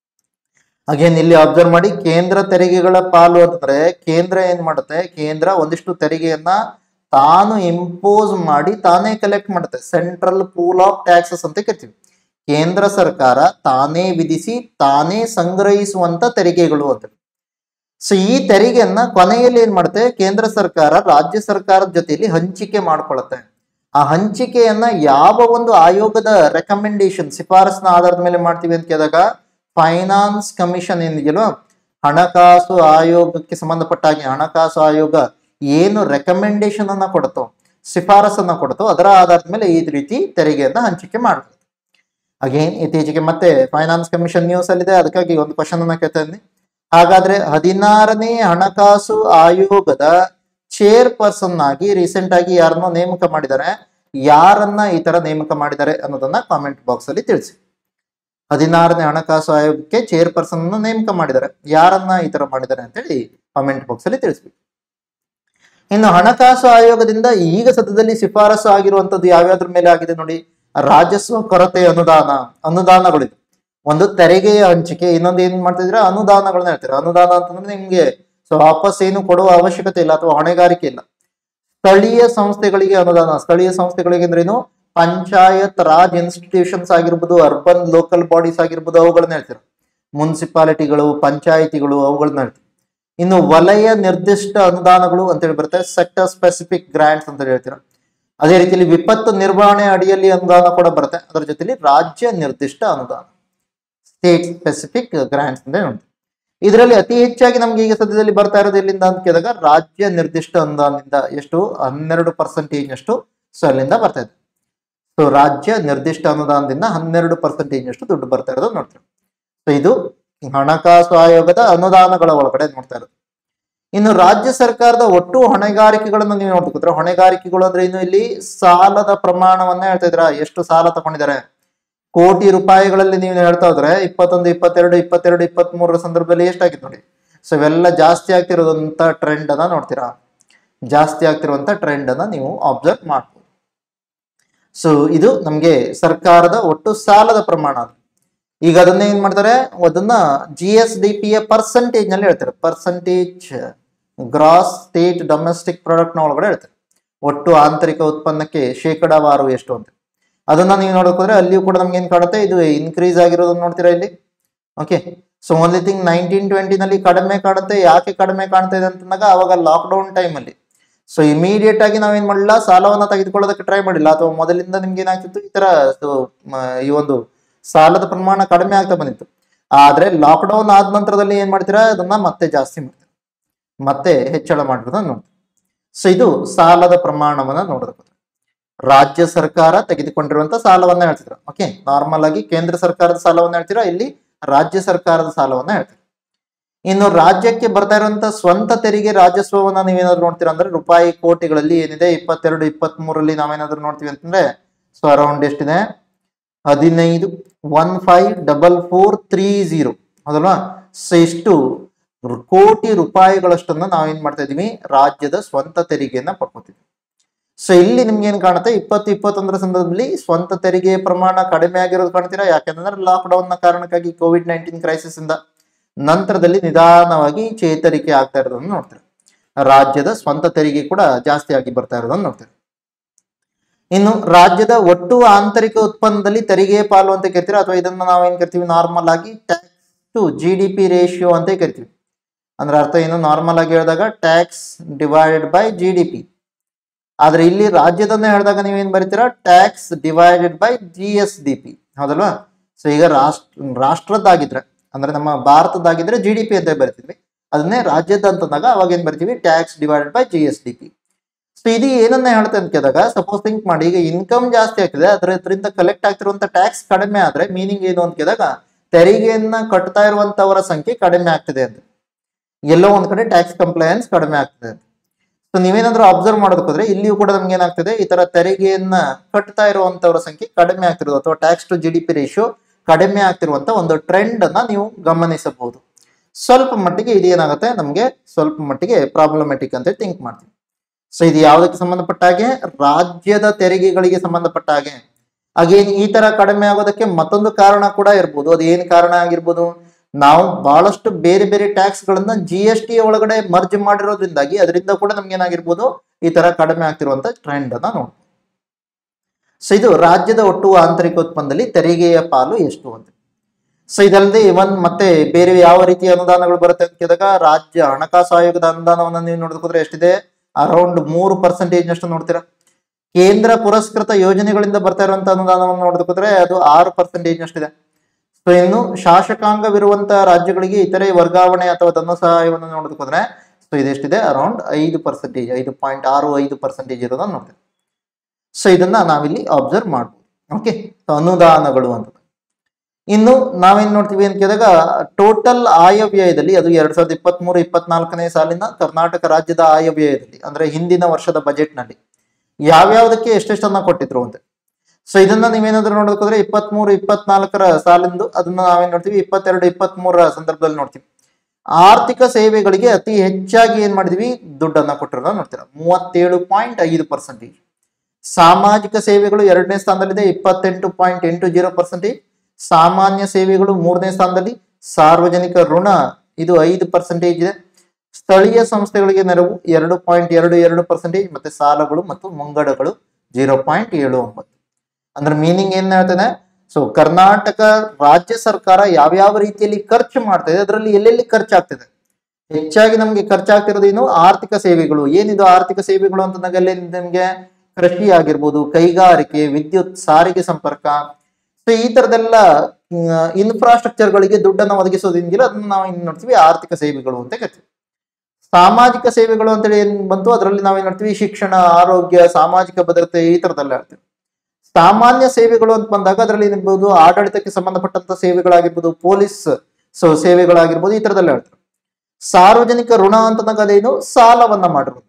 ಅಗೇನ್ ಇಲ್ಲಿ ಅಬ್ಸರ್ವ್ ಮಾಡಿ ಕೇಂದ್ರ ತೆರಿಗೆಗಳ ಪಾಲು ಅಂತಂದ್ರೆ ಕೇಂದ್ರ ಏನ್ ಮಾಡುತ್ತೆ ಕೇಂದ್ರ ಒಂದಿಷ್ಟು ತೆರಿಗೆಯನ್ನ ತಾನು ಇಂಪೋಸ್ ಮಾಡಿ ತಾನೇ ಕಲೆಕ್ಟ್ ಮಾಡುತ್ತೆ ಸೆಂಟ್ರಲ್ ಪೂಲ್ ಆಫ್ ಟ್ಯಾಕ್ಸಸ್ ಅಂತ ಕರಿತೀವಿ ಕೇಂದ್ರ ಸರ್ಕಾರ ತಾನೇ ವಿಧಿಸಿ ತಾನೇ ಸಂಗ್ರಹಿಸುವಂತ ತೆರಿಗೆಗಳು ಅಂತ ಸೊ ಈ ತೆರಿಗೆಯನ್ನ ಕೊನೆಯಲ್ಲಿ ಏನ್ ಮಾಡುತ್ತೆ ಕೇಂದ್ರ ಸರ್ಕಾರ ರಾಜ್ಯ ಸರ್ಕಾರದ ಜೊತೆಯಲ್ಲಿ ಹಂಚಿಕೆ ಮಾಡ್ಕೊಳ್ಳುತ್ತೆ ಆ ಹಂಚಿಕೆಯನ್ನ ಯಾವ ಒಂದು ಆಯೋಗದ ರೆಕಮೆಂಡೇಶನ್ ಶಿಫಾರಸ್ನ ಆಧಾರದ ಮೇಲೆ ಮಾಡ್ತೀವಿ ಅಂತ ಕೇಳಿದಾಗ ಫೈನಾನ್ಸ್ ಕಮಿಷನ್ ಏನಿದೆಯಲ್ವ ಹಣಕಾಸು ಆಯೋಗಕ್ಕೆ ಸಂಬಂಧಪಟ್ಟ ಹಾಗೆ ಹಣಕಾಸು ಆಯೋಗ ಏನು ರೆಕಮೆಂಡೇಶನ್ ಅನ್ನ ಕೊಡುತ್ತೋ ಶಿಫಾರಸನ್ನ ಕೊಡುತ್ತೋ ಅದರ ಆಧಾರದ ಮೇಲೆ ಈ ರೀತಿ ತೆರಿಗೆಯನ್ನ ಹಂಚಿಕೆ ಮಾಡುತ್ತೆ ಅಗೇನ್ ಇತ್ತೀಚೆಗೆ ಮತ್ತೆ ಫೈನಾನ್ಸ್ ಕಮಿಷನ್ ನ್ಯೂಸ್ ಅಲ್ಲಿದೆ ಅದಕ್ಕಾಗಿ ಒಂದು ಕ್ವಶನ್ ಅನ್ನ ಕೇಳ್ತಾ ಇದ್ದೀನಿ ಹಾಗಾದ್ರೆ ಹದಿನಾರನೇ ಹಣಕಾಸು ಆಯೋಗದ ಚೇರ್ ಪರ್ಸನ್ ಆಗಿ ರೀಸೆಂಟ್ ಆಗಿ ಯಾರನ್ನೋ ನೇಮಕ ಮಾಡಿದ್ದಾರೆ ಯಾರನ್ನ ಈ ತರ ನೇಮಕ ಮಾಡಿದ್ದಾರೆ ಅನ್ನೋದನ್ನ ಕಾಮೆಂಟ್ ಬಾಕ್ಸ್ ಅಲ್ಲಿ ತಿಳಿಸಿ ಹದಿನಾರನೇ ಹಣಕಾಸು ಆಯೋಗಕ್ಕೆ ಚೇರ್ ಪರ್ಸನ್ ಅನ್ನು ನೇಮಕ ಮಾಡಿದ್ದಾರೆ ಯಾರನ್ನ ಈ ತರ ಮಾಡಿದ್ದಾರೆ ಅಂತೇಳಿ ಕಾಮೆಂಟ್ ಬಾಕ್ಸ್ ಅಲ್ಲಿ ತಿಳಿಸ್ಬೇಕು ಇನ್ನು ಹಣಕಾಸು ಆಯೋಗದಿಂದ ಈಗ ಸದ್ಯದಲ್ಲಿ ಶಿಫಾರಸು ಆಗಿರುವಂತದ್ದು ಯಾವ್ಯಾವ್ದ್ರ ಮೇಲೆ ಆಗಿದೆ ನೋಡಿ ರಾಜಸ್ವ ಕೊರತೆ ಅನುದಾನ ಅನುದಾನಗಳಿದೆ ಒಂದು ತೆರಿಗೆಯ ಹಂಚಿಕೆ ಇನ್ನೊಂದು ಏನ್ ಮಾಡ್ತಿದ್ರೆ ಅನುದಾನಗಳನ್ನ ಹೇಳ್ತಾರೆ ಅನುದಾನ ಅಂತಂದ್ರೆ ನಿಮ್ಗೆ ಸೊ ವಾಪಸ್ ಏನು ಕೊಡುವ ಅವಶ್ಯಕತೆ ಇಲ್ಲ ಅಥವಾ ಹೊಣೆಗಾರಿಕೆ ಇಲ್ಲ ಸ್ಥಳೀಯ ಸಂಸ್ಥೆಗಳಿಗೆ ಅನುದಾನ ಸ್ಥಳೀಯ ಸಂಸ್ಥೆಗಳಿಗೆ ಅಂದ್ರೇನು ಪಂಚಾಯತ್ ರಾಜ್ ಇನ್ಸ್ಟಿಟ್ಯೂಷನ್ಸ್ ಆಗಿರ್ಬೋದು ಅರ್ಬನ್ ಲೋಕಲ್ ಬಾಡೀಸ್ ಆಗಿರ್ಬೋದು ಅವುಗಳನ್ನ ಹೇಳ್ತಾರೆ ಮುನ್ಸಿಪಾಲಿಟಿಗಳು ಪಂಚಾಯಿತಿಗಳು ಅವುಗಳನ್ನ ಹೇಳ್ತಾರೆ ಇನ್ನು ವಲಯ ನಿರ್ದಿಷ್ಟ ಅನುದಾನಗಳು ಅಂತೇಳಿ ಬರುತ್ತೆ ಸೆಕ್ಟರ್ ಸ್ಪೆಸಿಫಿಕ್ ಗ್ರಾಂಟ್ಸ್ ಅಂತ ಹೇಳ್ತೀರಾ ಅದೇ ರೀತಿಯಲ್ಲಿ ವಿಪತ್ತು ನಿರ್ವಹಣೆ ಅಡಿಯಲ್ಲಿ ಅನುದಾನ ಕೂಡ ಬರುತ್ತೆ ಅದರ ಜೊತೆಲಿ ರಾಜ್ಯ ನಿರ್ದಿಷ್ಟ ಅನುದಾನ ಸ್ಟೇಟ್ ಸ್ಪೆಸಿಫಿಕ್ ಗ್ರಾಂಟ್ಸ್ ಅಂತ ಹೇಳ್ತೀವಿ ಇದರಲ್ಲಿ ಅತಿ ಹೆಚ್ಚಾಗಿ ನಮ್ಗೆ ಈಗ ಸದ್ಯದಲ್ಲಿ ಬರ್ತಾ ಇರೋದು ಎಲ್ಲಿಂದ ಅಂತ ಕೇಳಿದಾಗ ರಾಜ್ಯ ನಿರ್ದಿಷ್ಟ ಅನುದಾನದಿಂದ ಎಷ್ಟು ಹನ್ನೆರಡು ಪರ್ಸೆಂಟೇಜ್ ಅಷ್ಟು ಸೊ ಅಲ್ಲಿಂದ ಬರ್ತಾ ಇದೆ ಸೊ ರಾಜ್ಯ ನಿರ್ದಿಷ್ಟ ಅನುದಾನದಿಂದ ಹನ್ನೆರಡು ಪರ್ಸೆಂಟೇಜ್ ಅಷ್ಟು ದುಡ್ಡು ಬರ್ತಾ ಇರೋದು ನೋಡ್ತೀವಿ ಸೊ ಇದು ಹಣಕಾಸು ಆಯೋಗದ ಅನುದಾನಗಳ ಒಳಗಡೆ ನೋಡ್ತಾ ಇರೋದು ಇನ್ನು ರಾಜ್ಯ ಸರ್ಕಾರದ ಒಟ್ಟು ಹೊಣೆಗಾರಿಕೆಗಳನ್ನು ನೀವು ನೋಡ್ಬೇಕಂದ್ರೆ ಹೊಣೆಗಾರಿಕೆಗಳು ಅಂದ್ರೆ ಇನ್ನು ಇಲ್ಲಿ ಸಾಲದ ಪ್ರಮಾಣವನ್ನ ಹೇಳ್ತಾ ಇದ್ರ ಎಷ್ಟು ಸಾಲ ತಗೊಂಡಿದ್ದಾರೆ ಕೋಟಿ ರೂಪಾಯಿಗಳಲ್ಲಿ ನೀವು ಹೇಳ್ತಾ ಹೋದ್ರೆ ಇಪ್ಪತ್ತೊಂದು ಇಪ್ಪತ್ತೆರಡು ಇಪ್ಪತ್ತೆರಡು ಇಪ್ಪತ್ತ್ ಮೂರರ ಸಂದರ್ಭದಲ್ಲಿ ಎಷ್ಟಾಗಿತ್ತು ನೋಡಿ ಸೊ ಇವೆಲ್ಲ ಜಾಸ್ತಿ ಆಗ್ತಿರೋದಂತ ಟ್ರೆಂಡ್ ಅನ್ನ ನೋಡ್ತೀರಾ ಜಾಸ್ತಿ ಆಗ್ತಿರುವಂತ ಟ್ರೆಂಡ್ ಅನ್ನ ನೀವು ಅಬ್ಸರ್ವ್ ಮಾಡ್ಬೋದು ಸೊ ಇದು ನಮ್ಗೆ ಸರ್ಕಾರದ ಒಟ್ಟು ಸಾಲದ ಪ್ರಮಾಣ ಅದು. ಈಗ ಅದನ್ನ ಏನ್ ಮಾಡ್ತಾರೆ ಅದನ್ನ ಜಿ ಎಸ್ ಡಿ ಪಿ ಯ ಪರ್ಸೆಂಟೇಜ್ ನಲ್ಲಿ ಹೇಳ್ತಾರೆ percentage gross state domestic product ನ ಒಳಗಡೆ ಹೇಳ್ತಾರೆ ಒಟ್ಟು ಆಂತರಿಕ ಉತ್ಪನ್ನಕ್ಕೆ ಶೇಕಡಾವಾರು ಎಷ್ಟು ಅಂತ ಅದನ್ನ ನೀವು ನೋಡಕ್ ಹೋದ್ರೆ ಅಲ್ಲಿಯೂ ಕೂಡ ನಮ್ಗೆ ಏನ್ ಕಾಣುತ್ತೆ ಇದು ಇನ್ಕ್ರೀಸ್ ಆಗಿರೋದನ್ನ ನೋಡ್ತೀರಾ ಇಲ್ಲಿ okay so only thing nineteen ಟ್ವೆಂಟಿನಲ್ಲಿ ಕಡಿಮೆ ಕಾಣುತ್ತೆ ಯಾಕೆ ಕಡಿಮೆ ಕಾಣ್ತಾ ಇದೆ ಅಂತಂದಾಗ ಅವಾಗ ಲಾಕ್ಡೌನ್ ಟೈಮಲ್ಲಿ ಸೊ ಇಮಿಡಿಯೇಟ್ ಆಗಿ ನಾವೇನ್ ಮಾಡಿಲ್ಲ ಸಾಲವನ್ನ ತೆಗೆದುಕೊಳ್ಳೋದಕ್ಕೆ ಟ್ರೈ ಮಾಡಿಲ್ಲ ಅಥವಾ ಮೊದಲಿಂದ ನಿಮ್ಗೆ ಏನಾಗ್ತಿತ್ತು ಈ ತರ so, ಮ- ಈ ಒಂದು ಸಾಲದ ಪ್ರಮಾಣ ಕಡಿಮೆ ಆಗ್ತಾ ಬಂದಿತ್ತು ಆದ್ರೆ ಲಾಕ್ಡೌನ್ ಆದ ನಂತರದಲ್ಲಿ ಏನ್ ಮಾಡ್ತೀರಾ ಅದನ್ನ ಮತ್ತೆ ಜಾಸ್ತಿ ಮಾಡ್ತೀರಾ ಮತ್ತೆ ಹೆಚ್ಚಳ ಮಾಡಿರೋದನ್ನ ನೋಡ್ತೀರಾ ಸೊ ಇದು ಸಾಲದ ಪ್ರಮಾಣವನ್ನ ನೋಡೋದಕ್ಕೆ ರಾಜ್ಯ ಸರ್ಕಾರ ತೆಗೆದುಕೊಂಡಿರುವಂತ ಸಾಲವನ್ನ ಹೇಳ್ತಿದ್ರು ಓಕೆ ನಾರ್ಮಲ್ ಆಗಿ ಕೇಂದ್ರ ಸರ್ಕಾರದ ಸಾಲವನ್ನ ಹೇಳ್ತೀರಾ ಇಲ್ಲಿ ರಾಜ್ಯ ಸರ್ಕಾರದ ಸಾಲವನ್ನ ಹೇಳ್ತೀರಾ ಇನ್ನು ರಾಜ್ಯಕ್ಕೆ ಬರ್ತಾ ಇರುವಂತ ಸ್ವಂತ ತೆರಿಗೆ ರಾಜಸ್ವವನ್ನ ನೀವೇನಾದ್ರು ನೋಡ್ತೀರಾ ಅಂದ್ರೆ ರೂಪಾಯಿ ಕೋಟಿಗಳಲ್ಲಿ ಏನಿದೆ ಇಪ್ಪತ್ತೆರಡು ಇಪ್ಪತ್ತ್ ಮೂರಲ್ಲಿ ನಾವೇನಾದ್ರು ನೋಡ್ತೀವಿ ಅಂತಂದ್ರೆ ಸೊ ಅರೌಂಡ್ ಎಷ್ಟಿದೆ ಹದಿನೈದು one five double four three zero ಹೌದಲ್ವಾ ಸೊ ಇಷ್ಟು ರು- ಕೋಟಿ ರೂಪಾಯಿಗಳಷ್ಟನ್ನ ನಾವೇನ್ ಮಾಡ್ತಾ ಇದೀವಿ ರಾಜ್ಯದ ಸ್ವಂತ ತೆರಿಗೆಯನ್ನ ಪಡ್ಕೋತೀವಿ ಸೊ ಇಲ್ಲಿ ನಿಮ್ಗೆ ಏನ್ ಕಾಣುತ್ತೆ ಇಪ್ಪತ್ತು ಇಪ್ಪತ್ತೊಂದರ ಸಂದರ್ಭದಲ್ಲಿ ಸ್ವಂತ ತೆರಿಗೆ ಪ್ರಮಾಣ ಕಡಿಮೆ ಆಗಿರೋದು ಕಾಣ್ತೀರಾ ಯಾಕೆಂದ್ರೆ ಲಾಕ್ ಡೌನ್ ನ ಕಾರಣಕ್ಕಾಗಿ ಕೋವಿಡ್ ನೈನ್ಟೀನ್ ಕ್ರೈಸಿಸ್ ಇಂದ ನಂತರದಲ್ಲಿ ನಿಧಾನವಾಗಿ ಚೇತರಿಕೆ ಆಗ್ತಾ ಇರೋದನ್ನು ನೋಡ್ತೀರಾ ರಾಜ್ಯದ ಸ್ವಂತ ತೆರಿಗೆ ಕೂಡ ಜಾಸ್ತಿ ಆಗಿ ಬರ್ತಾ ಇರೋದನ್ನು ನೋಡ್ತೀರಾ ಇನ್ನು ರಾಜ್ಯದ ಒಟ್ಟು ಆಂತರಿಕ ಉತ್ಪನ್ನದಲ್ಲಿ ತೆರಿಗೆ ಪಾಲು ಅಂತ ಕರಿತೀರಾ ಅಥವಾ ಇದನ್ನ ನಾವೇನ್ ಕರಿತೀವಿ ನಾರ್ಮಲ್ ಆಗಿ tax to G D P ratio ಅಂತ ಕರಿತೀವಿ ಅಂದ್ರೆ ಅರ್ಥ ಏನು ನಾರ್ಮಲ್ ಆಗಿ ಹೇಳಿದಾಗ tax divided by G D P ಆದ್ರೆ ಇಲ್ಲಿ ರಾಜ್ಯದನ್ನೇ ಹೇಳಿದಾಗ ನೀವೇನ್ ಬರೀತೀರಾ tax divided by G S D P ಹೌದಲ್ವಾ ಸೊ ಈಗ ರಾಷ್ಟ್ರ ರಾಷ್ಟ್ರದ್ದಾಗಿದ್ರೆ ಅಂದ್ರೆ ನಮ್ಮ ಭಾರತದಾಗಿದ್ರೆ ಜಿ ಡಿ ಪಿ ಅಂತ ಬರಿತಿದ್ವಿ ಅದನ್ನೇ ರಾಜ್ಯದ ಅಂತಂದಾಗ ಅವಾಗ ಏನ್ ಬರ್ತೀವಿ tax divided by G S D P so ಇದು ಏನನ್ನ ಹೇಳ್ತೆ ಅಂತ ಕೇಳಿದಾಗ ಸಪೋಸ್ ಥಿಂಕ್ ಮಾಡಿ ಈಗ ಇನ್ಕಮ್ ಜಾಸ್ತಿ ಆಗ್ತಿದೆ ಅದ್ರ ಇದರಿಂದ ಕಲೆಕ್ಟ್ ಆಗ್ತಿರುವಂತ ಟ್ಯಾಕ್ಸ್ ಕಡಿಮೆ ಆದ್ರೆ ಮೀನಿಂಗ್ ಏನು ಅಂತ ಕೇಳಿದಾಗ ತೆರಿಗೆಯನ್ನ ಕಟ್ತಾ ಇರುವಂತವರ ಸಂಖ್ಯೆ ಕಡಿಮೆ ಆಗ್ತಿದೆ ಅಂತ ಎಲ್ಲೋ ಒಂದ್ ಕಡೆ ಟ್ಯಾಕ್ಸ್ ಕಂಪ್ಲಯನ್ಸ್ ಕಡಿಮೆ ಆಗ್ತಿದೆ ಅಂತ ಸೊ ನೀವೇನಾದ್ರೂ ಅಬ್ಸರ್ವ್ ಮಾಡೋದಕ್ಕೆ ಹೋದ್ರೆ ಇಲ್ಲಿಯೂ ಕೂಡ ನಮ್ಗೆ ಏನಾಗ್ತಿದೆ ಈ ತರ ತೆರಿಗೆಯನ್ನ ಕಟ್ತಾ ಇರುವಂತವರ ಸಂಖ್ಯೆ ಕಡಿಮೆ ಆಗ್ತಿರೋದು ಅಥವಾ tax to G D P ratio ಕಡಿಮೆ ಆಗ್ತಿರುವಂತ ಒಂದು ಟ್ರೆಂಡ್ ಅನ್ನ ನೀವು ಗಮನಿಸಬಹುದು ಸ್ವಲ್ಪ ಮಟ್ಟಿಗೆ ಇದು ಏನಾಗುತ್ತೆ ನಮಗೆ ಸ್ವಲ್ಪ ಮಟ್ಟಿಗೆ ಪ್ರಾಬ್ಲಮೆಟಿಕ್ ಅಂತ ಥಿಂಕ್ ಮಾಡ್ತೀವಿ ಸೊ ಇದು ಯಾವುದಕ್ಕೆ ಸಂಬಂಧಪಟ್ಟ ಹಾಗೆ ರಾಜ್ಯದ ತೆರಿಗೆಗಳಿಗೆ ಸಂಬಂಧಪಟ್ಟ ಹಾಗೆ ಅಗೇನ್ ಈ ತರ ಕಡಿಮೆ ಆಗೋದಕ್ಕೆ ಮತ್ತೊಂದು ಕಾರಣ ಕೂಡ ಇರ್ಬೋದು ಅದು ಏನ್ ಕಾರಣ ಆಗಿರ್ಬೋದು ನಾವು ಬಹಳಷ್ಟು ಬೇರೆ ಬೇರೆ ಟ್ಯಾಕ್ಸ್ ಗಳನ್ನ ಜಿ ಎಸ್ ಟಿ ಒಳಗಡೆ ಮರ್ಜ್ ಮಾಡಿರೋದ್ರಿಂದಾಗಿ ಅದರಿಂದ ಕೂಡ ನಮ್ಗೆ ಏನಾಗಿರ್ಬೋದು ಈ ತರ ಕಡಿಮೆ ಆಗ್ತಿರುವಂತ ಟ್ರೆಂಡ್ ಅನ್ನ ನೋಡ್ಬೋದು ಸೊ ಇದು ರಾಜ್ಯದ ಒಟ್ಟು ಆಂತರಿಕ ಉತ್ಪನ್ನದಲ್ಲಿ ತೆರಿಗೆಯ ಪಾಲು ಎಷ್ಟು ಅಂತ ಸೊ ಇದಲ್ಲದೆ ಇವನ್ ಮತ್ತೆ ಬೇರೆ ಯಾವ ರೀತಿಯ ಅನುದಾನಗಳು ಬರುತ್ತೆ ಅಂತ ಕೇಳಿದಾಗ ರಾಜ್ಯ ಹಣಕಾಸು ಆಯೋಗದ ಅನುದಾನವನ್ನು ನೀವು ನೋಡಿದ್ರೆ ಎಷ್ಟಿದೆ ಅರೌಂಡ್ ಮೂರು ಪರ್ಸೆಂಟೇಜ್ ನಷ್ಟು ನೋಡ್ತೀರಾ ಕೇಂದ್ರ ಪುರಸ್ಕೃತ ಯೋಜನೆಗಳಿಂದ ಬರ್ತಾ ಇರುವಂತ ಅನುದಾನವನ್ನು ನೋಡಿದ್ರೆ ಅದು ಆರು ಪರ್ಸೆಂಟೇಜ್ ನಷ್ಟಿದೆ ಸೊ ಇನ್ನು ಶಾಸಕಾಂಗವಿರುವಂತಹ ರಾಜ್ಯಗಳಿಗೆ ಇತರೆ ವರ್ಗಾವಣೆ ಅಥವಾ ಧನ ಸಹಾಯವನ್ನು ನೋಡೋದಕ್ಕೋದ್ರೆ ಸೊ ಇದೆಷ್ಟಿದೆ ಅರೌಂಡ್ ಐದು ಪರ್ಸೆಂಟೇಜ್ ಐದು ಪಾಯಿಂಟ್ ಆರು ಐದು ಪರ್ಸೆಂಟೇಜ್ ಇರೋದನ್ನ ನೋಡ್ತೀವಿ ಸೊ ಇದನ್ನ ನಾವಿಲ್ಲಿ ಅಬ್ಸರ್ವ್ ಮಾಡ್ಬೋದು ಓಕೆ ಅನುದಾನಗಳು ಅಂತ ಇನ್ನು ನಾವೇನ್ ನೋಡ್ತೀವಿ ಅಂತ ಕೇಳಿದಾಗ ಟೋಟಲ್ ಆಯವ್ಯಯದಲ್ಲಿ ಅದು ಎರಡ್ ಸಾವಿರದ ಇಪ್ಪತ್ತ್ ಮೂರು ಇಪ್ಪತ್ನಾಲ್ಕನೇ ಸಾಲಿನ ಕರ್ನಾಟಕ ರಾಜ್ಯದ ಆಯವ್ಯಯದಲ್ಲಿ ಅಂದ್ರೆ ಹಿಂದಿನ ವರ್ಷದ ಬಜೆಟ್ ನಲ್ಲಿ ಯಾವ್ಯಾವ್ದಕ್ಕೆ ಎಷ್ಟೆಷ್ಟನ್ನ ಕೊಟ್ಟಿದ್ರು ಅಂತ ಸೊ ಇದನ್ನ ನೀವೇನಾದ್ರೂ ನೋಡೋದಕ್ಕೋದ್ರೆ ಇಪ್ಪತ್ತ್ ಮೂರು ಇಪ್ಪತ್ನಾಲ್ಕರ ಸಾಲಿಂದು ಅದನ್ನ ನಾವೇನ್ ನೋಡ್ತೀವಿ ಇಪ್ಪತ್ತೆರಡು ಇಪ್ಪತ್ತ್ ಮೂರರ ಸಂದರ್ಭದಲ್ಲಿ ನೋಡ್ತೀವಿ ಆರ್ಥಿಕ ಸೇವೆಗಳಿಗೆ ಅತಿ ಹೆಚ್ಚಾಗಿ ಏನ್ ಮಾಡಿದ್ವಿ ದುಡ್ಡನ್ನ ಕೊಟ್ಟಿರೋದ ನೋಡ್ತೀರಾ ಮೂವತ್ತೇಳು ಪಾಯಿಂಟ್ ಐದು ಪರ್ಸೆಂಟೇಜ್ ಸಾಮಾಜಿಕ ಸೇವೆಗಳು ಎರಡನೇ ಸ್ಥಾನದಲ್ಲಿದೆ ಇಪ್ಪತ್ತೆಂಟು ಪಾಯಿಂಟ್ ಎಂಟು ಜೀರೋ ಪರ್ಸೆಂಟೇಜ್ ಸಾಮಾನ್ಯ ಸೇವೆಗಳು ಮೂರನೇ ಸ್ಥಾನದಲ್ಲಿ ಸಾರ್ವಜನಿಕ ಋಣ ಇದು ಐದು ಪರ್ಸೆಂಟೇಜ್ ಇದೆ ಸ್ಥಳೀಯ ಸಂಸ್ಥೆಗಳಿಗೆ ನೆರವು ಎರಡು ಪಾಯಿಂಟ್ ಎರಡು ಎರಡು ಪರ್ಸೆಂಟೇಜ್ ಮತ್ತೆ ಸಾಲಗಳು ಮತ್ತು ಮುಂಗಡಗಳು ಜೀರೋ ಪಾಯಿಂಟ್ ಏಳು ಒಂಬತ್ತು ಅಂದ್ರೆ ಮೀನಿಂಗ್ ಏನ್ ಹೇಳ್ತಾನೆ ಸೊ ಕರ್ನಾಟಕ ರಾಜ್ಯ ಸರ್ಕಾರ ಯಾವ್ಯಾವ ರೀತಿಯಲ್ಲಿ ಖರ್ಚು ಮಾಡ್ತಾ ಇದೆ ಅದರಲ್ಲಿ ಎಲ್ಲೆಲ್ಲಿ ಖರ್ಚಾಗ್ತಿದೆ ಹೆಚ್ಚಾಗಿ ನಮ್ಗೆ ಖರ್ಚಾಗ್ತಿರೋದು ಏನು ಆರ್ಥಿಕ ಸೇವೆಗಳು ಏನಿದು ಆರ್ಥಿಕ ಸೇವೆಗಳು ಅಂತಂದಾಗ ಅಲ್ಲಿ ನಿಮ್ಗೆ ಕೃಷಿ ಆಗಿರ್ಬೋದು ಕೈಗಾರಿಕೆ ವಿದ್ಯುತ್ ಸಾರಿಗೆ ಸಂಪರ್ಕ ಸೊ ಈ ತರದೆಲ್ಲ ಇನ್ಫ್ರಾಸ್ಟ್ರಕ್ಚರ್ ಗಳಿಗೆ ದುಡ್ಡನ್ನು ಒದಗಿಸೋದಿಂದಿಲ್ಲ ಅದನ್ನ ನಾವು ಏನ್ ನೋಡ್ತೀವಿ ಆರ್ಥಿಕ ಸೇವೆಗಳು ಅಂತ ಕರಿತೀವಿ ಸಾಮಾಜಿಕ ಸೇವೆಗಳು ಅಂತೇಳಿ ಏನ್ ಬಂತು ಅದರಲ್ಲಿ ನಾವೇನ್ ನೋಡ್ತೀವಿ ಶಿಕ್ಷಣ ಆರೋಗ್ಯ ಸಾಮಾಜಿಕ ಭದ್ರತೆ ಈ ತರದೆಲ್ಲ ಹೇಳ್ತೀವಿ ಸಾಮಾನ್ಯ ಸೇವೆಗಳು ಅಂತ ಬಂದಾಗ ಅದರಲ್ಲಿ ಏನಿರ್ಬೋದು ಆಡಳಿತಕ್ಕೆ ಸಂಬಂಧಪಟ್ಟಂತ ಸೇವೆಗಳಾಗಿರ್ಬೋದು ಪೊಲೀಸ್ ಸೊ ಸೇವೆಗಳಾಗಿರ್ಬೋದು ಈ ತರದೆಲ್ಲ ಹೇಳ್ತಾರೆ ಸಾರ್ವಜನಿಕ ಋಣ ಅಂತಂದಾಗ ಅದೇನು ಸಾಲವನ್ನ ಮಾಡಿರೋದು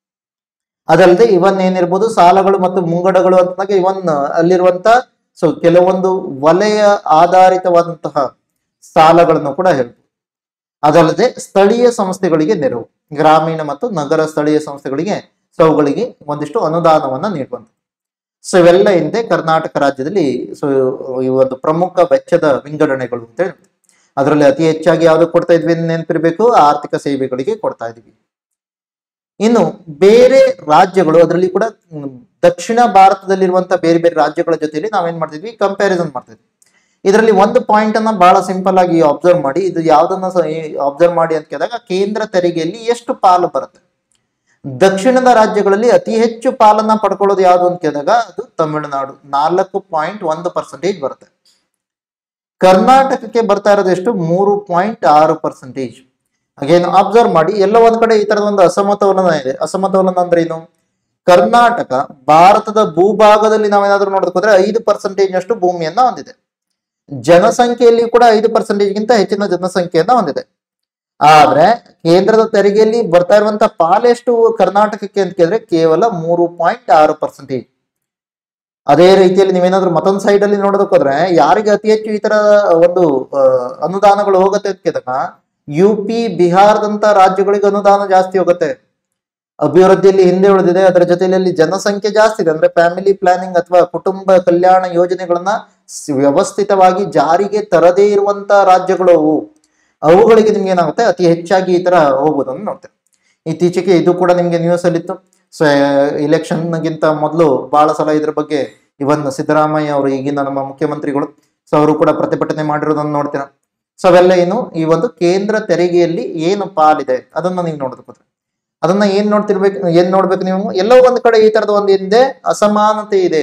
ಅದಲ್ಲದೆ ಇವನ್ ಏನಿರ್ಬೋದು ಸಾಲಗಳು ಮತ್ತು ಮುಂಗಡಗಳು ಅಂತಂದಾಗ ಇವನ್ ಅಲ್ಲಿರುವಂತ ಸೊ ಕೆಲವೊಂದು ವಲಯ ಆಧಾರಿತವಾದಂತಹ ಸಾಲಗಳನ್ನು ಕೂಡ ಹೇಳ್ಬೋದು ಅದಲ್ಲದೆ ಸ್ಥಳೀಯ ಸಂಸ್ಥೆಗಳಿಗೆ ನೆರವು ಗ್ರಾಮೀಣ ಮತ್ತು ನಗರ ಸ್ಥಳೀಯ ಸಂಸ್ಥೆಗಳಿಗೆ ಸೊ ಅವುಗಳಿಗೆ ಒಂದಿಷ್ಟು ಅನುದಾನವನ್ನ ನೀಡುವಂತ ಸೊ ಇವೆಲ್ಲ ಹಿಂದೆ ಕರ್ನಾಟಕ ರಾಜ್ಯದಲ್ಲಿ ಸೊ ಈ ಒಂದು ಪ್ರಮುಖ ವೆಚ್ಚದ ವಿಂಗಡಣೆಗಳು ಅಂತ ಹೇಳಿ ಅದರಲ್ಲಿ ಅತಿ ಹೆಚ್ಚಾಗಿ ಯಾವ್ದು ಕೊಡ್ತಾ ಇದ್ವಿ ಅಂತ ನೆನಪಿರ್ಬೇಕು ಆರ್ಥಿಕ ಸೇವೆಗಳಿಗೆ ಕೊಡ್ತಾ ಇದೀವಿ ಇನ್ನು ಬೇರೆ ರಾಜ್ಯಗಳು ಅದರಲ್ಲಿ ಕೂಡ ಹ್ಮ್, ದಕ್ಷಿಣ ಭಾರತದಲ್ಲಿರುವಂತ ಬೇರೆ ಬೇರೆ ರಾಜ್ಯಗಳ ಜೊತೆಲಿ ನಾವೇನ್ ಮಾಡ್ತಿದ್ವಿ ಕಂಪ್ಯಾರಿಸನ್ ಮಾಡ್ತಿದ್ವಿ ಇದರಲ್ಲಿ ಒಂದು ಪಾಯಿಂಟ್ ಅನ್ನ ಬಹಳ ಸಿಂಪಲ್ ಆಗಿ ಅಬ್ಸರ್ವ್ ಮಾಡಿ ಇದು ಯಾವ್ದನ್ನ ಅಬ್ಸರ್ವ್ ಮಾಡಿ ಅಂತ ಕೇಳಿದಾಗ ಕೇಂದ್ರ ತೆರಿಗೆಯಲ್ಲಿ ಎಷ್ಟು ಪಾಲು ಬರುತ್ತೆ ದಕ್ಷಿಣದ ರಾಜ್ಯಗಳಲ್ಲಿ ಅತಿ ಹೆಚ್ಚು ಪಾಲನ್ನ ಪಡ್ಕೊಳ್ಳೋದು ಯಾವುದು ಅಂತ ಕೇಳಿದಾಗ ಅದು ತಮಿಳುನಾಡು ನಾಲ್ಕು ಪಾಯಿಂಟ್ ಒಂದು ಪರ್ಸೆಂಟೇಜ್ ಬರುತ್ತೆ ಕರ್ನಾಟಕಕ್ಕೆ ಬರ್ತಾ ಇರೋದು ಎಷ್ಟು ಮೂರು ಪಾಯಿಂಟ್ ಆರು ಪರ್ಸೆಂಟೇಜ್ ಅಗೇನ್ ಅಬ್ಸರ್ವ್ ಮಾಡಿ ಎಲ್ಲ ಒಂದ್ ಕಡೆ ಈ ತರದ ಒಂದು ಅಸಮತೋಲನ ಇದೆ ಅಸಮತೋಲನ ಅಂದ್ರೆ ಏನು ಕರ್ನಾಟಕ ಭಾರತದ ಭೂಭಾಗದಲ್ಲಿ ನಾವೇನಾದ್ರೂ ನೋಡೋದಕ್ಕೋದ್ರೆ ಐದು ಪರ್ಸೆಂಟೇಜ್ ನಷ್ಟು ಭೂಮಿಯನ್ನ ಹೊಂದಿದೆ ಜನಸಂಖ್ಯೆಯಲ್ಲಿ ಕೂಡ ಐದು ಪರ್ಸೆಂಟೇಜ್ ಗಿಂತ ಹೆಚ್ಚಿನ ಜನಸಂಖ್ಯೆಯನ್ನ ಹೊಂದಿದೆ ಆದ್ರೆ ಕೇಂದ್ರದ ತೆರಿಗೆಯಲ್ಲಿ ಬರ್ತಾ ಇರುವಂತ ಪಾಲೆಷ್ಟು ಕರ್ನಾಟಕಕ್ಕೆ ಅಂತ ಕೇಳಿದ್ರೆ ಕೇವಲ ಮೂರು ಪಾಯಿಂಟ್ ಆರು ಪರ್ಸೆಂಟೇಜ್ ಅದೇ ರೀತಿಯಲ್ಲಿ ನೀವೇನಾದ್ರೂ ಮತ್ತೊಂದು ಸೈಡ್ ಅಲ್ಲಿ ನೋಡೋದಕ್ಕೆ ಹೋದ್ರೆ ಯಾರಿಗೆ ಅತಿ ಹೆಚ್ಚು ಈ ತರ ಒಂದು ಆ, ಅನುದಾನಗಳು ಹೋಗುತ್ತೆ ಅಂತ ಕೇಳಿದಾಗ ಯು ಪಿ ಬಿಹಾರದಂತ ರಾಜ್ಯಗಳಿಗೆ ಅನುದಾನ ಜಾಸ್ತಿ ಹೋಗುತ್ತೆ ಅಭಿವೃದ್ಧಿಯಲ್ಲಿ ಹಿಂದೆ ಉಳಿದಿದೆ ಅದರ ಜೊತೆಯಲ್ಲಿ ಜನಸಂಖ್ಯೆ ಜಾಸ್ತಿ ಇದೆ ಅಂದ್ರೆ ಫ್ಯಾಮಿಲಿ ಪ್ಲಾನಿಂಗ್ ಅಥವಾ ಕುಟುಂಬ ಕಲ್ಯಾಣ ಯೋಜನೆಗಳನ್ನ ಸ್- ವ್ಯವಸ್ಥಿತವಾಗಿ ಜಾರಿಗೆ ತರದೇ ಇರುವಂತ ರಾಜ್ಯಗಳು ಅವು ಅವುಗಳಿಗೆ ನಿಮ್ಗೆ ಏನಾಗುತ್ತೆ ಅತಿ ಹೆಚ್ಚಾಗಿ ಈ ತರ ಹೋಗೋದನ್ನು ನೋಡ್ತೇವೆ ಇತ್ತೀಚೆಗೆ ಇದು ಕೂಡ ನಿಮ್ಗೆ ನ್ಯೂಸ್ ಅಲ್ಲಿತ್ತು ಸೊ ಇಲೆಕ್ಷನ್ಗಿಂತ ಮೊದಲು ಬಹಳ ಸಲ ಇದ್ರ ಬಗ್ಗೆ ಇವನ್ ಸಿದ್ದರಾಮಯ್ಯ ಅವರು ಈಗಿನ ನಮ್ಮ ಮುಖ್ಯಮಂತ್ರಿಗಳು ಸೊ ಅವರು ಕೂಡ ಪ್ರತಿಭಟನೆ ಮಾಡಿರೋದನ್ನು ನೋಡ್ತೀರಾ ಸೊ ಅವೆಲ್ಲ ಏನು ಈ ಒಂದು ಕೇಂದ್ರ ತೆರಿಗೆಯಲ್ಲಿ ಏನು ಪಾಲಿದೆ ಅದನ್ನ ನೀವು ನೋಡೋದಕ್ಕೆ ಹೋದ್ರೆ ಅದನ್ನ ಏನ್ ನೋಡ್ತಿರ್ಬೇಕು ಏನ್ ನೋಡ್ಬೇಕು ನೀವು ಎಲ್ಲೋ ಒಂದ್ ಕಡೆ ಈ ತರದ ಒಂದು ಹಿಂದೆ ಅಸಮಾನತೆ ಇದೆ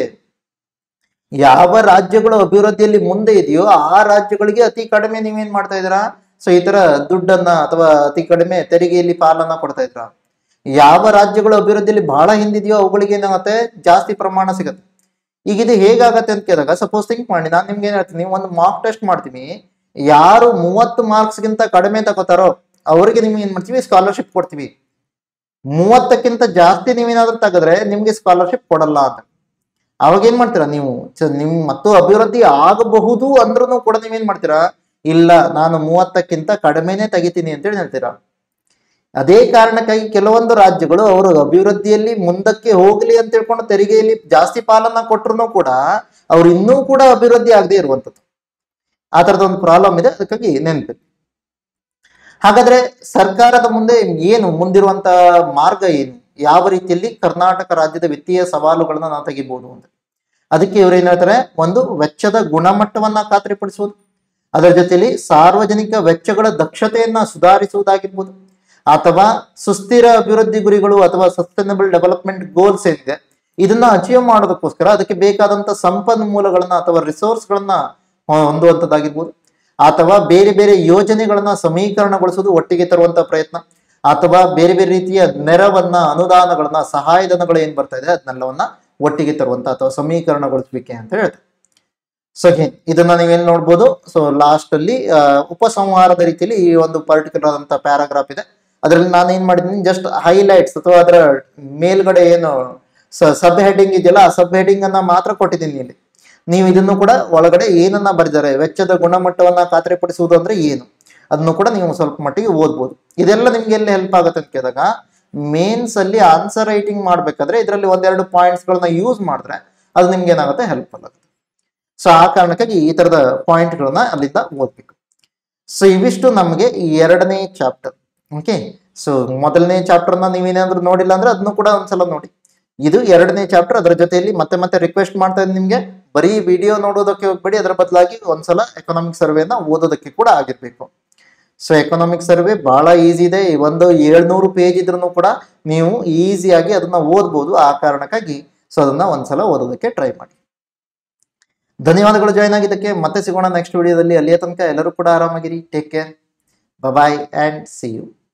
ಯಾವ ರಾಜ್ಯಗಳು ಅಭಿವೃದ್ಧಿಯಲ್ಲಿ ಮುಂದೆ ಇದೆಯೋ ಆ ರಾಜ್ಯಗಳಿಗೆ ಅತಿ ಕಡಿಮೆ ನೀವೇನ್ ಮಾಡ್ತಾ ಇದ್ದೀರಾ ಸೊ ಈ ತರ ದುಡ್ಡನ್ನ ಅಥವಾ ಅತಿ ಕಡಿಮೆ ತೆರಿಗೆಯಲ್ಲಿ ಪಾಲನ್ನ ಕೊಡ್ತಾ ಇದ್ದೀರಾ ಯಾವ ರಾಜ್ಯಗಳು ಅಭಿವೃದ್ಧಿಯಲ್ಲಿ ಬಹಳ ಹಿಂದಿದೆಯೋ ಅವುಗಳಿಗೆ ಏನಾಗುತ್ತೆ ಜಾಸ್ತಿ ಪ್ರಮಾಣ ಸಿಗುತ್ತೆ ಈಗ ಇದು ಹೇಗಾಗತ್ತೆ ಅಂತ ಕೇಳಿದಾಗ ಸಪೋಸ್ ಥಿಂಕ್ ಮಾಡಿ ನಾನು ನಿಮ್ಗೆ ಏನ್ ಹೇಳ್ತೀನಿ ಒಂದು ಮಾರ್ಕ್ ಟೆಸ್ಟ್ ಮಾಡ್ತೀನಿ ಯಾರು ಮೂವತ್ತು ಮಾರ್ಕ್ಸ್ ಗಿಂತ ಕಡಿಮೆ ತಗೋತಾರೋ ಅವರಿಗೆ ನಿಮ್ಗೆ ಏನ್ ಮಾಡ್ತೀವಿ ಸ್ಕಾಲರ್ಶಿಪ್ ಕೊಡ್ತೀವಿ ಮೂವತ್ತಕ್ಕಿಂತ ಜಾಸ್ತಿ ನೀವೇನಾದ್ರೂ ತೆಗೆದ್ರೆ ನಿಮ್ಗೆ ಸ್ಕಾಲರ್ಶಿಪ್ ಕೊಡಲ್ಲ ಅಂತ ಅವಾಗ ಏನ್ ಮಾಡ್ತೀರಾ ನೀವು ಚ- ನಿಮ್ ಮತ್ತು ಅಭಿವೃದ್ಧಿ ಆಗಬಹುದು ಅಂದ್ರೂ ಕೂಡ ನೀವೇನ್ ಮಾಡ್ತೀರಾ ಇಲ್ಲ ನಾನು ಮೂವತ್ತಕ್ಕಿಂತ ಕಡಿಮೆನೆ ತೆಗಿತೀನಿ ಅಂತೇಳಿ ಹೇಳ್ತೀರಾ ಅದೇ ಕಾರಣಕ್ಕಾಗಿ ಕೆಲವೊಂದು ರಾಜ್ಯಗಳು ಅವರು ಅಭಿವೃದ್ಧಿಯಲ್ಲಿ ಮುಂದಕ್ಕೆ ಹೋಗ್ಲಿ ಅಂತ ಹೇಳ್ಕೊಂಡು ತೆರಿಗೆಯಲ್ಲಿ ಜಾಸ್ತಿ ಪಾಲನ್ನ ಕೊಟ್ರು ಕೂಡ ಅವ್ರು ಇನ್ನೂ ಕೂಡ ಅಭಿವೃದ್ಧಿ ಆಗದೆ ಇರುವಂತದ್ದು ಆ ತರದ ಒಂದು ಪ್ರಾಬ್ಲಮ್ ಇದೆ ಅದಕ್ಕಾಗಿ ನೆನಪಿ ಹಾಗಾದ್ರೆ ಸರ್ಕಾರದ ಮುಂದೆ ಏನು ಮುಂದಿರುವಂತ ಮಾರ್ಗ ಏನು ಯಾವ ರೀತಿಯಲ್ಲಿ ಕರ್ನಾಟಕ ರಾಜ್ಯದ ವಿತ್ತೀಯ ಸವಾಲುಗಳನ್ನ ನಾವು ತೆಗಿಬಹುದು ಅಂತ ಅದಕ್ಕೆ ಇವ್ರು ಏನ್ ಹೇಳ್ತಾರೆ ಒಂದು ವೆಚ್ಚದ ಗುಣಮಟ್ಟವನ್ನ ಖಾತ್ರಿಪಡಿಸುವುದು ಅದರ ಜೊತೆಲಿ ಸಾರ್ವಜನಿಕ ವೆಚ್ಚಗಳ ದಕ್ಷತೆಯನ್ನ ಸುಧಾರಿಸುವುದಾಗಿರ್ಬೋದು ಅಥವಾ ಸುಸ್ಥಿರ ಅಭಿವೃದ್ಧಿ ಗುರಿಗಳು ಅಥವಾ ಸಸ್ಟೈನಬಲ್ ಡೆವಲಪ್ಮೆಂಟ್ ಗೋಲ್ಸ್ ಏನಿದೆ ಇದನ್ನ ಅಚೀವ್ ಮಾಡೋದಕ್ಕೋಸ್ಕರ ಅದಕ್ಕೆ ಬೇಕಾದಂತ ಸಂಪನ್ಮೂಲಗಳನ್ನ ಅಥವಾ ರಿಸೋರ್ಸ್ಗಳನ್ನ ಹೊಂದುವಂತದ್ದಾಗಿರ್ಬೋದು ಅಥವಾ ಬೇರೆ ಬೇರೆ ಯೋಜನೆಗಳನ್ನ ಸಮೀಕರಣಗೊಳಿಸುವುದು ಒಟ್ಟಿಗೆ ತರುವಂತ ಪ್ರಯತ್ನ ಅಥವಾ ಬೇರೆ ಬೇರೆ ರೀತಿಯ ನೆರವನ್ನ ಅನುದಾನಗಳನ್ನ ಸಹಾಯಧನಗಳು ಏನ್ ಬರ್ತಾ ಇದೆ ಅದನ್ನೆಲ್ಲವನ್ನ ಒಟ್ಟಿಗೆ ತರುವಂತ ಅಥವಾ ಸಮೀಕರಣಗೊಳಿಸುವಿಕೆ ಅಂತ ಹೇಳ್ತಾರೆ ಸೊ ಇದನ್ನ ನೀವೇನ್ ನೋಡ್ಬೋದು ಸೊ ಲಾಸ್ಟ್ ಅಲ್ಲಿ ಆ, ಉಪಸಂಹಾರದ ರೀತಿಯಲ್ಲಿ ಈ ಒಂದು ಪರ್ಟಿಕ್ಯುಲರ್ ಅಂತ ಪ್ಯಾರಾಗ್ರಾಫ್ ಇದೆ ಅದರಲ್ಲಿ ನಾನು ಏನ್ ಮಾಡಿದ್ದೀನಿ ಜಸ್ಟ್ ಹೈಲೈಟ್ಸ್ ಅಥವಾ ಅದರ ಮೇಲ್ಗಡೆ ಏನು ಸಬ್ ಹೆಡಿಂಗ್ ಇದೆಯಲ್ಲ ಆ ಸಬ್ ಹೆಡಿಂಗ್ ಅನ್ನ ಮಾತ್ರ ಕೊಟ್ಟಿದ್ದೀನಿ ಇಲ್ಲಿ ನೀವು ಇದನ್ನು ಕೂಡ ಒಳಗಡೆ ಏನನ್ನ ಬರೆದಿದ್ದಾರೆ ವೆಚ್ಚದ ಗುಣಮಟ್ಟವನ್ನ ಖಾತ್ರಿಪಡಿಸುವುದು ಅಂದ್ರೆ ಏನು ಅದನ್ನು ಕೂಡ ನೀವು ಸ್ವಲ್ಪ ಮಟ್ಟಿಗೆ ಓದ್ಬೋದು ಇದೆಲ್ಲ ನಿಮ್ಗೆ ಎಲ್ಲಿ ಹೆಲ್ಪ್ ಆಗುತ್ತೆ ಅಂತ ಕೇಳಿದಾಗ ಮೇನ್ಸ್ ಅಲ್ಲಿ ಆನ್ಸರ್ ರೈಟಿಂಗ್ ಮಾಡ್ಬೇಕಾದ್ರೆ ಇದರಲ್ಲಿ ಒಂದೆರಡು ಪಾಯಿಂಟ್ಸ್ ಗಳನ್ನ ಯೂಸ್ ಮಾಡಿದ್ರೆ ಅದು ನಿಮ್ಗೆ ಏನಾಗುತ್ತೆ ಹೆಲ್ಪ್ಫುಲ್ ಆಗುತ್ತೆ ಸೊ ಆ ಕಾರಣಕ್ಕಾಗಿ ಈ ತರದ ಪಾಯಿಂಟ್ಗಳನ್ನ ಅಲ್ಲಿಂದ ಓದ್ಬೇಕು ಸೊ ಇವಿಷ್ಟು ನಮಗೆ ಈ ಎರಡನೇ ಚಾಪ್ಟರ್ ಓಕೆ ಸೊ ಮೊದಲನೇ ಚಾಪ್ಟರ್ನ ನೀವೇನಾದ್ರೂ ನೋಡಿಲ್ಲ ಅಂದ್ರೆ ಅದನ್ನು ಕೂಡ ಒಂದ್ಸಲ ನೋಡಿ ಇದು ಎರಡನೇ ಚಾಪ್ಟರ್ ಅದರ ಜೊತೆಯಲ್ಲಿ ಮತ್ತೆ ಮತ್ತೆ ರಿಕ್ವೆಸ್ಟ್ ಮಾಡ್ತಾ ಇದ್ದೀನಿ ನಿಮ್ಗೆ ಬರೀ ವಿಡಿಯೋ ನೋಡೋದಕ್ಕೆ ಹೋಗ್ಬೇಡಿ ಅದರ ಬದಲಾಗಿ ಒಂದ್ಸಲ ಎಕನಾಮಿಕ್ ಸರ್ವೆನ ಓದೋದಕ್ಕೆ ಕೂಡ ಆಗಿರ್ಬೇಕು ಸೊ ಎಕನಾಮಿಕ್ ಸರ್ವೆ ಬಹಳ ಈಸಿ ಇದೆ ಈ ಒಂದು ಏಳ್ನೂರು ಪೇಜ್ ಇದ್ರೂ ಕೂಡ ನೀವು ಈಸಿಯಾಗಿ ಅದನ್ನ ಓದ್ಬೋದು ಆ ಕಾರಣಕ್ಕಾಗಿ ಸೊ ಅದನ್ನ ಒಂದ್ಸಲ ಓದೋದಕ್ಕೆ ಟ್ರೈ ಮಾಡಿ ಧನ್ಯವಾದಗಳು ಜಾಯ್ನ್ ಆಗಿದ್ದಕ್ಕೆ ಮತ್ತೆ ಸಿಗೋಣ ನೆಕ್ಸ್ಟ್ ವಿಡಿಯೋದಲ್ಲಿ ಅಲ್ಲಿಯ ತನಕ ಎಲ್ಲರೂ ಕೂಡ ಆರಾಮಾಗಿರಿ take care bye and see you